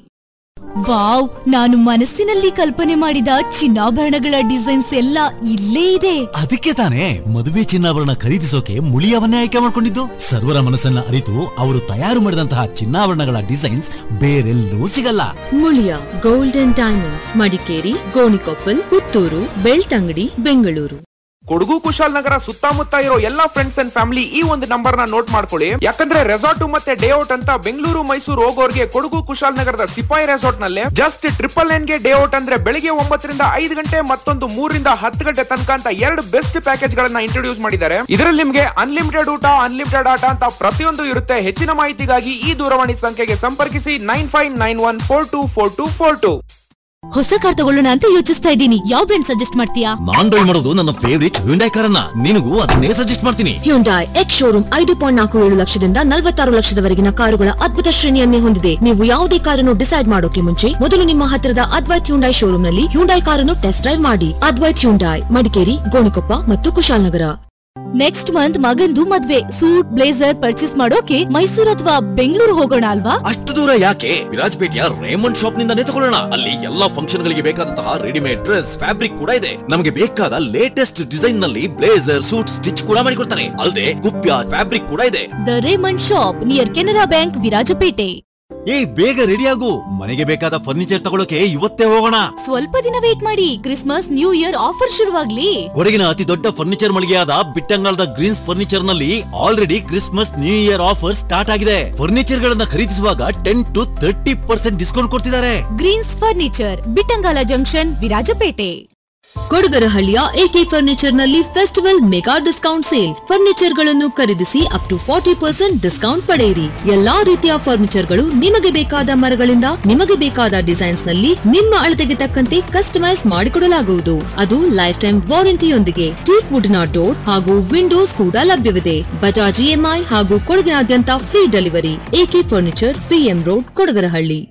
wow ನಾನು ಮನಸ್ಸಿನಲ್ಲಿ ಕಲ್ಪನೆ ಮಾಡಿದ ಚಿನ್ನಾಭರಣಗಳ ಡಿಸೈನ್ಸ್ ಎಲ್ಲ ಇಲ್ಲೇ ಇದೆ ಅದಕ್ಕೆ ತಾನೇ ಮದುವೆ ಚಿನ್ನಾಭರಣ ಖರೀದಿಸೋಕೆ ಮುಳಿಯವನ್ನೇ ಆಯ್ಕೆ ಮಾಡಿಕೊಂಡಿದ್ದು ಸರ್ವರ ಮನಸ್ಸನ್ನ ಅರಿತು ಅವರು ತಯಾರು ಮಾಡಿದಂತಹ ಚಿನ್ನಾಭರಣಗಳ ಡಿಸೈನ್ಸ್ ಬೇರೆಲ್ಲೂ ಸಿಗಲ್ಲ ಮುಳಿಯ ಗೋಲ್ಡನ್ ಡೈಮಂಡ್ಸ್ ಮಡಿಕೇರಿ ಗೋಣಿಕೊಪ್ಪಲ್ ಪುತ್ತೂರು ಬೆಳ್ತಂಗಡಿ ಬೆಂಗಳೂರು ಕೊಡಗು ಕುಶಾಲನಗರ ಸುತ್ತಮುತ್ತ ಇರೋ ಎಲ್ಲಾ ಫ್ರೆಂಡ್ಸ್ ಅಂಡ್ ಫ್ಯಾಮಿಲಿ ಈ ಒಂದು ನಂಬರ್ ನ ನೋಟ್ ಮಾಡ್ಕೊಳ್ಳಿ ಯಾಕಂದ್ರೆ ರೆಸಾರ್ಟ್ ಮತ್ತೆ ಡೇ ಔಟ್ ಅಂತ ಬೆಂಗಳೂರು ಮೈಸೂರು ಹೋಗೋರ್ಗೆ ಕೊಡಗು ಕುಶಾಲನಗರದ ಸಿಪಾಯಿ ರೆಸಾರ್ಟ್ ನಲ್ಲಿ ಜಸ್ಟ್ ಟ್ರಿಪಲ್ ನೈನ್ ಗೆ ಡೇ ಔಟ್ ಅಂದ್ರೆ ಬೆಳಿಗ್ಗೆ ಒಂಬತ್ತರಿಂದ ಐದು ಗಂಟೆ ಮತ್ತೊಂದು ಮೂರರಿಂದ ಹತ್ತು ಗಂಟೆ ತನಕ ಅಂತ ಎರಡು ಬೆಸ್ಟ್ ಪ್ಯಾಕೇಜ್ ಗಳನ್ನ ಇಂಟ್ರೊಡ್ಯೂಸ್ ಮಾಡಿದ್ದಾರೆ ಇದರಲ್ಲಿ ನಿಮ್ಗೆ ಅನ್ಲಿಮಿಟೆಡ್ ಊಟ ಅನ್ಲಿಮಿಟೆಡ್ ಆಟ ಅಂತ ಪ್ರತಿಯೊಂದು ಇರುತ್ತೆ ಹೆಚ್ಚಿನ ಮಾಹಿತಿಗಾಗಿ ಈ ದೂರವಾಣಿ ಸಂಖ್ಯೆಗೆ ಸಂಪರ್ಕಿಸಿ nine five nine one four two four two four two ಹೊಸ ಕಾರ್ ತಗೊಳ್ಳೋಣ ಅಂತ ಯೋಚಿಸ್ತಾ ಇದ್ದೀನಿ ಯಾವ ಬ್ರ್ಯಾಂಡ್ ಸಜೆಸ್ಟ್ ಮಾಡ್ತೀಯಾ ನಾನ್ ಡ್ರೈವ್ ಮಾಡೋದು ನನ್ನ ಫೇವರಿಟ್ ಹ್ಯುಂಡೈ ಕಾರನ್ನ ನಿನಗೂ ಅದನ್ನೇ ಸಜೆಸ್ಟ್ ಮಾಡ್ತೀನಿ ಹ್ಯುಂಡಾಯ್ ಎಕ್ಸ್ ಶೋರೂಮ್ ಐದು ಪಾಯಿಂಟ್ ನಾಲ್ಕು ಏಳು ಲಕ್ಷದಿಂದ ನಲವತ್ತಾರು ಲಕ್ಷದವರೆಗಿನ ಕಾರುಗಳ ಅದ್ಭುತ ಶ್ರೇಣಿಯನ್ನೇ ಹೊಂದಿದೆ ನೀವು ಯಾವುದೇ ಕಾರನ್ನು ಡಿಸೈಡ್ ಮಾಡೋಕೆ ಮುಂಚೆ ಮೊದಲು ನಿಮ್ಮ ಹತ್ತಿರದ ಅದ್ವೈತ್ ಹ್ಯುಂಡಾಯ್ ಶೋರೂಮ್ ನಲ್ಲಿ ಹ್ಯುಂಡಾಯ್ ಕಾರನ್ನು ಟೆಸ್ಟ್ ಡ್ರೈವ್ ಮಾಡಿ ಅದ್ವೈತ್ ಹ್ಯುಂಡಾಯ್ ಮಡಿಕೇರಿ ಗೋಣಿಕೊಪ್ಪ ಮತ್ತು ಕುಶಾಲನಗರ ನೆಕ್ಸ್ಟ್ ಮಂತ್ ಮಗಂದು ಮದ್ವೆ ಸೂಟ್ ಬ್ಲೇಸರ್ ಪರ್ಚೇಸ್ ಮಾಡೋಕೆ ಮೈಸೂರು ಅಥವಾ ಬೆಂಗಳೂರು ಹೋಗೋಣ ಅಲ್ವಾ ಅಷ್ಟು ದೂರ ಯಾಕೆ ವಿರಾಜಪೇಟೆಯ ರೇಮಂಡ್ ಶಾಪ್ ನಿಂದಾನೇ ತಗೊಳ್ಳೋಣ ಅಲ್ಲಿ ಎಲ್ಲಾ ಫಂಕ್ಷನ್ ಗಳಿಗೆ ಬೇಕಾದಂತಹ ರೆಡಿಮೇಡ್ ಡ್ರೆಸ್ ಫ್ಯಾಬ್ರಿಕ್ ಕೂಡ ಇದೆ ನಮಗೆ ಬೇಕಾದ ಲೇಟೆಸ್ಟ್ ಡಿಸೈನ್ ನಲ್ಲಿ ಬ್ಲೇಸರ್ ಸೂಟ್ ಸ್ಟಿಚ್ ಕೂಡ ಮಾಡಿಕೊಡ್ತಾರೆ ಅಲ್ಲದೆ ಕುಪ್ಯ ಫ್ಯಾಬ್ರಿಕ್ ಕೂಡ ಇದೆ the Raymond shop near Canara bank Virajpet ಏ ಬೇಗ ರೆಡಿ ಆಗು ಮನೆಗೆ ಬೇಕಾದ ಫರ್ನಿಚರ್ ತಗೊಳ್ಳೋಕೆ ಇವತ್ತೇ ಹೋಗೋಣ ಸ್ವಲ್ಪ ದಿನ ವೇಟ್ ಮಾಡಿ ಕ್ರಿಸ್ಮಸ್ ನ್ಯೂ ಇಯರ್ ಆಫರ್ ಶುರುವಾಗ್ಲಿ ಕೊಡಗಿನ ಅತಿ ದೊಡ್ಡ ಫರ್ನಿಚರ್ ಮಳಿಗೆಯಾದ ಬಿಟ್ಟಂಗಾಲದ ಗ್ರೀನ್ಸ್ ಫರ್ನಿಚರ್ ನಲ್ಲಿ already Christmas new year offer start ಆಗಿದೆ ಫರ್ನಿಚರ್ ಗಳನ್ನ ಖರೀದಿಸುವಾಗ ten to thirty percent discount ಕೊಡ್ತಿದ್ದಾರೆ greens furniture Bittangala junction Virajpet ಕೊಡಗರಹಳ್ಳಿಯ ಎಕೆ ಫರ್ನಿಚರ್ ನಲ್ಲಿ festival mega discount sale furniture ಗಳನ್ನು ಖರೀದಿಸಿ up to forty percent discount ಪಡೆಯಿರಿ ಎಲ್ಲಾ ರೀತಿಯ ಫರ್ನಿಚರ್ ಗಳು ನಿಮಗೆ ಬೇಕಾದ ಮರಗಳಿಂದ ನಿಮಗೆ ಬೇಕಾದ ಡಿಸೈನ್ಸ್ ನಲ್ಲಿ ನಿಮ್ಮ ಅಳತೆಗೆ ತಕ್ಕಂತೆ ಕಸ್ಟಮೈಸ್ ಮಾಡಿಕೊಡಲಾಗುವುದು ಅದು ಲೈಫ್ ಟೈಮ್ ವಾರಂಟಿಯೊಂದಿಗೆ ಟೀಕ್ ವುಡ್ ನ ಡೋರ್ ಹಾಗೂ ವಿಂಡೋಸ್ ಕೂಡ ಲಭ್ಯವಿದೆ ಬಜಾಜ್ ಇಎಂಐ ಹಾಗೂ ಕೊಡಗಿನಾದ್ಯಂತ free delivery AK furniture PM road Kodagarahalli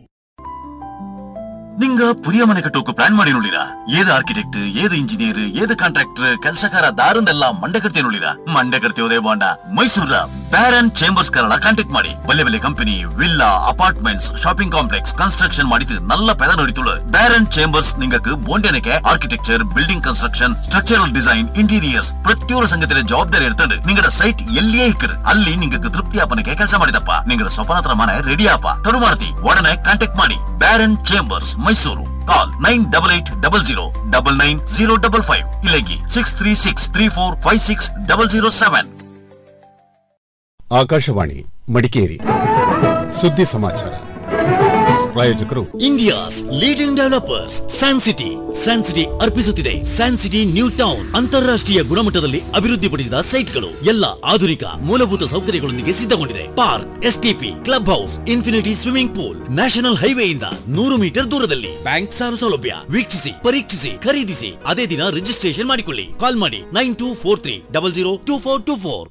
നിങ്ങ പുതിയ മനെ കെട്ടോക്ക് പ്ലാൻ ಮಾಡಿನುಳಿರಾ ಏത് ಆರ್ಕಿಟೆಕ್ಟ್ ಏത് ಇಂಜಿನಿಯರ್ ಏത് ಕಾಂಟ್ರಾಕ್ಟರ್ ಕೆಲಸಕಾರ ದಾರಂದೆಲ್ಲ ಮಂಡೆ ಕಟ್ತೇನುಳಿರಾ ಮಂಡೆ ಕಟ್ತೇವುದೇ ಬಾಂಡ ಮೈಸೂರ ಬ್ಯಾರನ್ ಚೇಂಬರ್ಸ್ ಕನ್ನಡ ಕಾಂಟ್ಯಾಕ್ಟ್ ಮಾಡಿ ಬಲ್ಲೆ ಬಲ್ಲೆ company villa apartments shopping complex construction ಮಾಡಿದ್ದು நல்ல பெத நடித்துள்ள பேரன் சேம்பர்ஸ் ನಿಂಗಕ್ಕೆ ಬೋಂಡೆನಕ್ಕೆ architecture building construction structural design interiors ಪ್ರತಿಯೊಂದು ಸಂಗತಿಯ ಜವಾಬ್ದಾರಿ ಇರ್ತದೆ ನಿಂಗಡ ಸೈಟ್ ಎಲ್ಲಿಯೇ ಇಕ್ಕರು ಅಲ್ಲಿ ನಿಂಗಕ್ಕೆ ತೃಪ್ತಿ ಆಪನಕ್ಕೆ ಕೆಲಸ ಮಾಡಿದಪ್ಪ ನಿಂಗಡ ಸ್ವಪ್ನತ್ರ ಮನೆ ರೆಡಿ ಆಪ ತಡು ಮಾಡ್ತಿ ಒಡನೆ ಕಾಂಟ್ಯಾಕ್ಟ್ ಮಾಡಿ Baron chambers Mysuru call nine double eight double zero double nine zero double five ಇಲ್ಲಗಿ six three six three four five six double zero seven Akashvani Madikeri ಸುದ್ದಿ ಸಮಾಚಾರ ಪ್ರಾಯೋಜಕರು India's leading developers San city San city ಅರ್ಪಿಸುತ್ತಿದೆ San city new town ಅಂತಾರಾಷ್ಟ್ರೀಯ ಗುಣಮಟ್ಟದಲ್ಲಿ ಅಭಿವೃದ್ಧಿಪಡಿಸಿದ ಸೈಟ್ಗಳು ಎಲ್ಲ ಆಧುನಿಕ ಮೂಲಭೂತ ಸೌಕರ್ಯಗಳೊಂದಿಗೆ ಸಿದ್ಧಗೊಂಡಿದೆ park STP club house infinity swimming pool national ಹೈವೇಯಿಂದ ನೂರು ಮೀಟರ್ ದೂರದಲ್ಲಿ ಬ್ಯಾಂಕ್ ಸಾಲ ಸೌಲಭ್ಯ ವೀಕ್ಷಿಸಿ ಪರೀಕ್ಷಿಸಿ ಖರೀದಿಸಿ ಅದೇ ದಿನ ರಿಜಿಸ್ಟ್ರೇಷನ್ ಮಾಡಿಕೊಳ್ಳಿ ಕಾಲ್ ಮಾಡಿ nine two four three double zero two four two four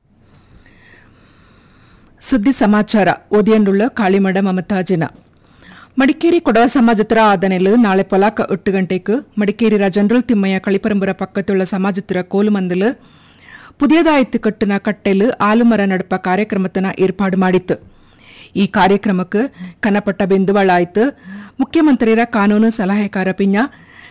ಸುದ್ದಿ ಸಮಾಚಾರ ಓದಿಯಂಡುಳ್ಳ ಕಾಳಿಮಡ ಮಮತಾಜಿನ ಮಡಿಕೇರಿ ಕೊಡವ ಸಮಾಜತ್ರ ಆದನೆಲು ನಾಳೆ ಪೊಲಾಕ ಎಟ್ಟು ಗಂಟೆക്ക് മടിക്കേരി ജനറൽ തിമ്മയ കളിപ്പറമ്പുര പക്കത്തുള്ള സമാജത്തിര കോലുമന്തില് പുതിയതായിട്ട് കെട്ടുന്ന കട്ടല് ആലുമര നടപ്പ ಕಾರ್ಯಕ್ರಮತನ ಏರ್ಪಾಡು ಮಾಡಿತ್ತು ಈ ಕಾರ್ಯಕ್ರಮಕ್ಕೆ ಕನಪಟ್ಟ ಬೆಂದುವಳಾಯ್ತು ಮುಖ್ಯಮಂತ್ರಿಯರ ಕಾನೂನು ಸಲಹೆಕಾರ ಪಿಂಜ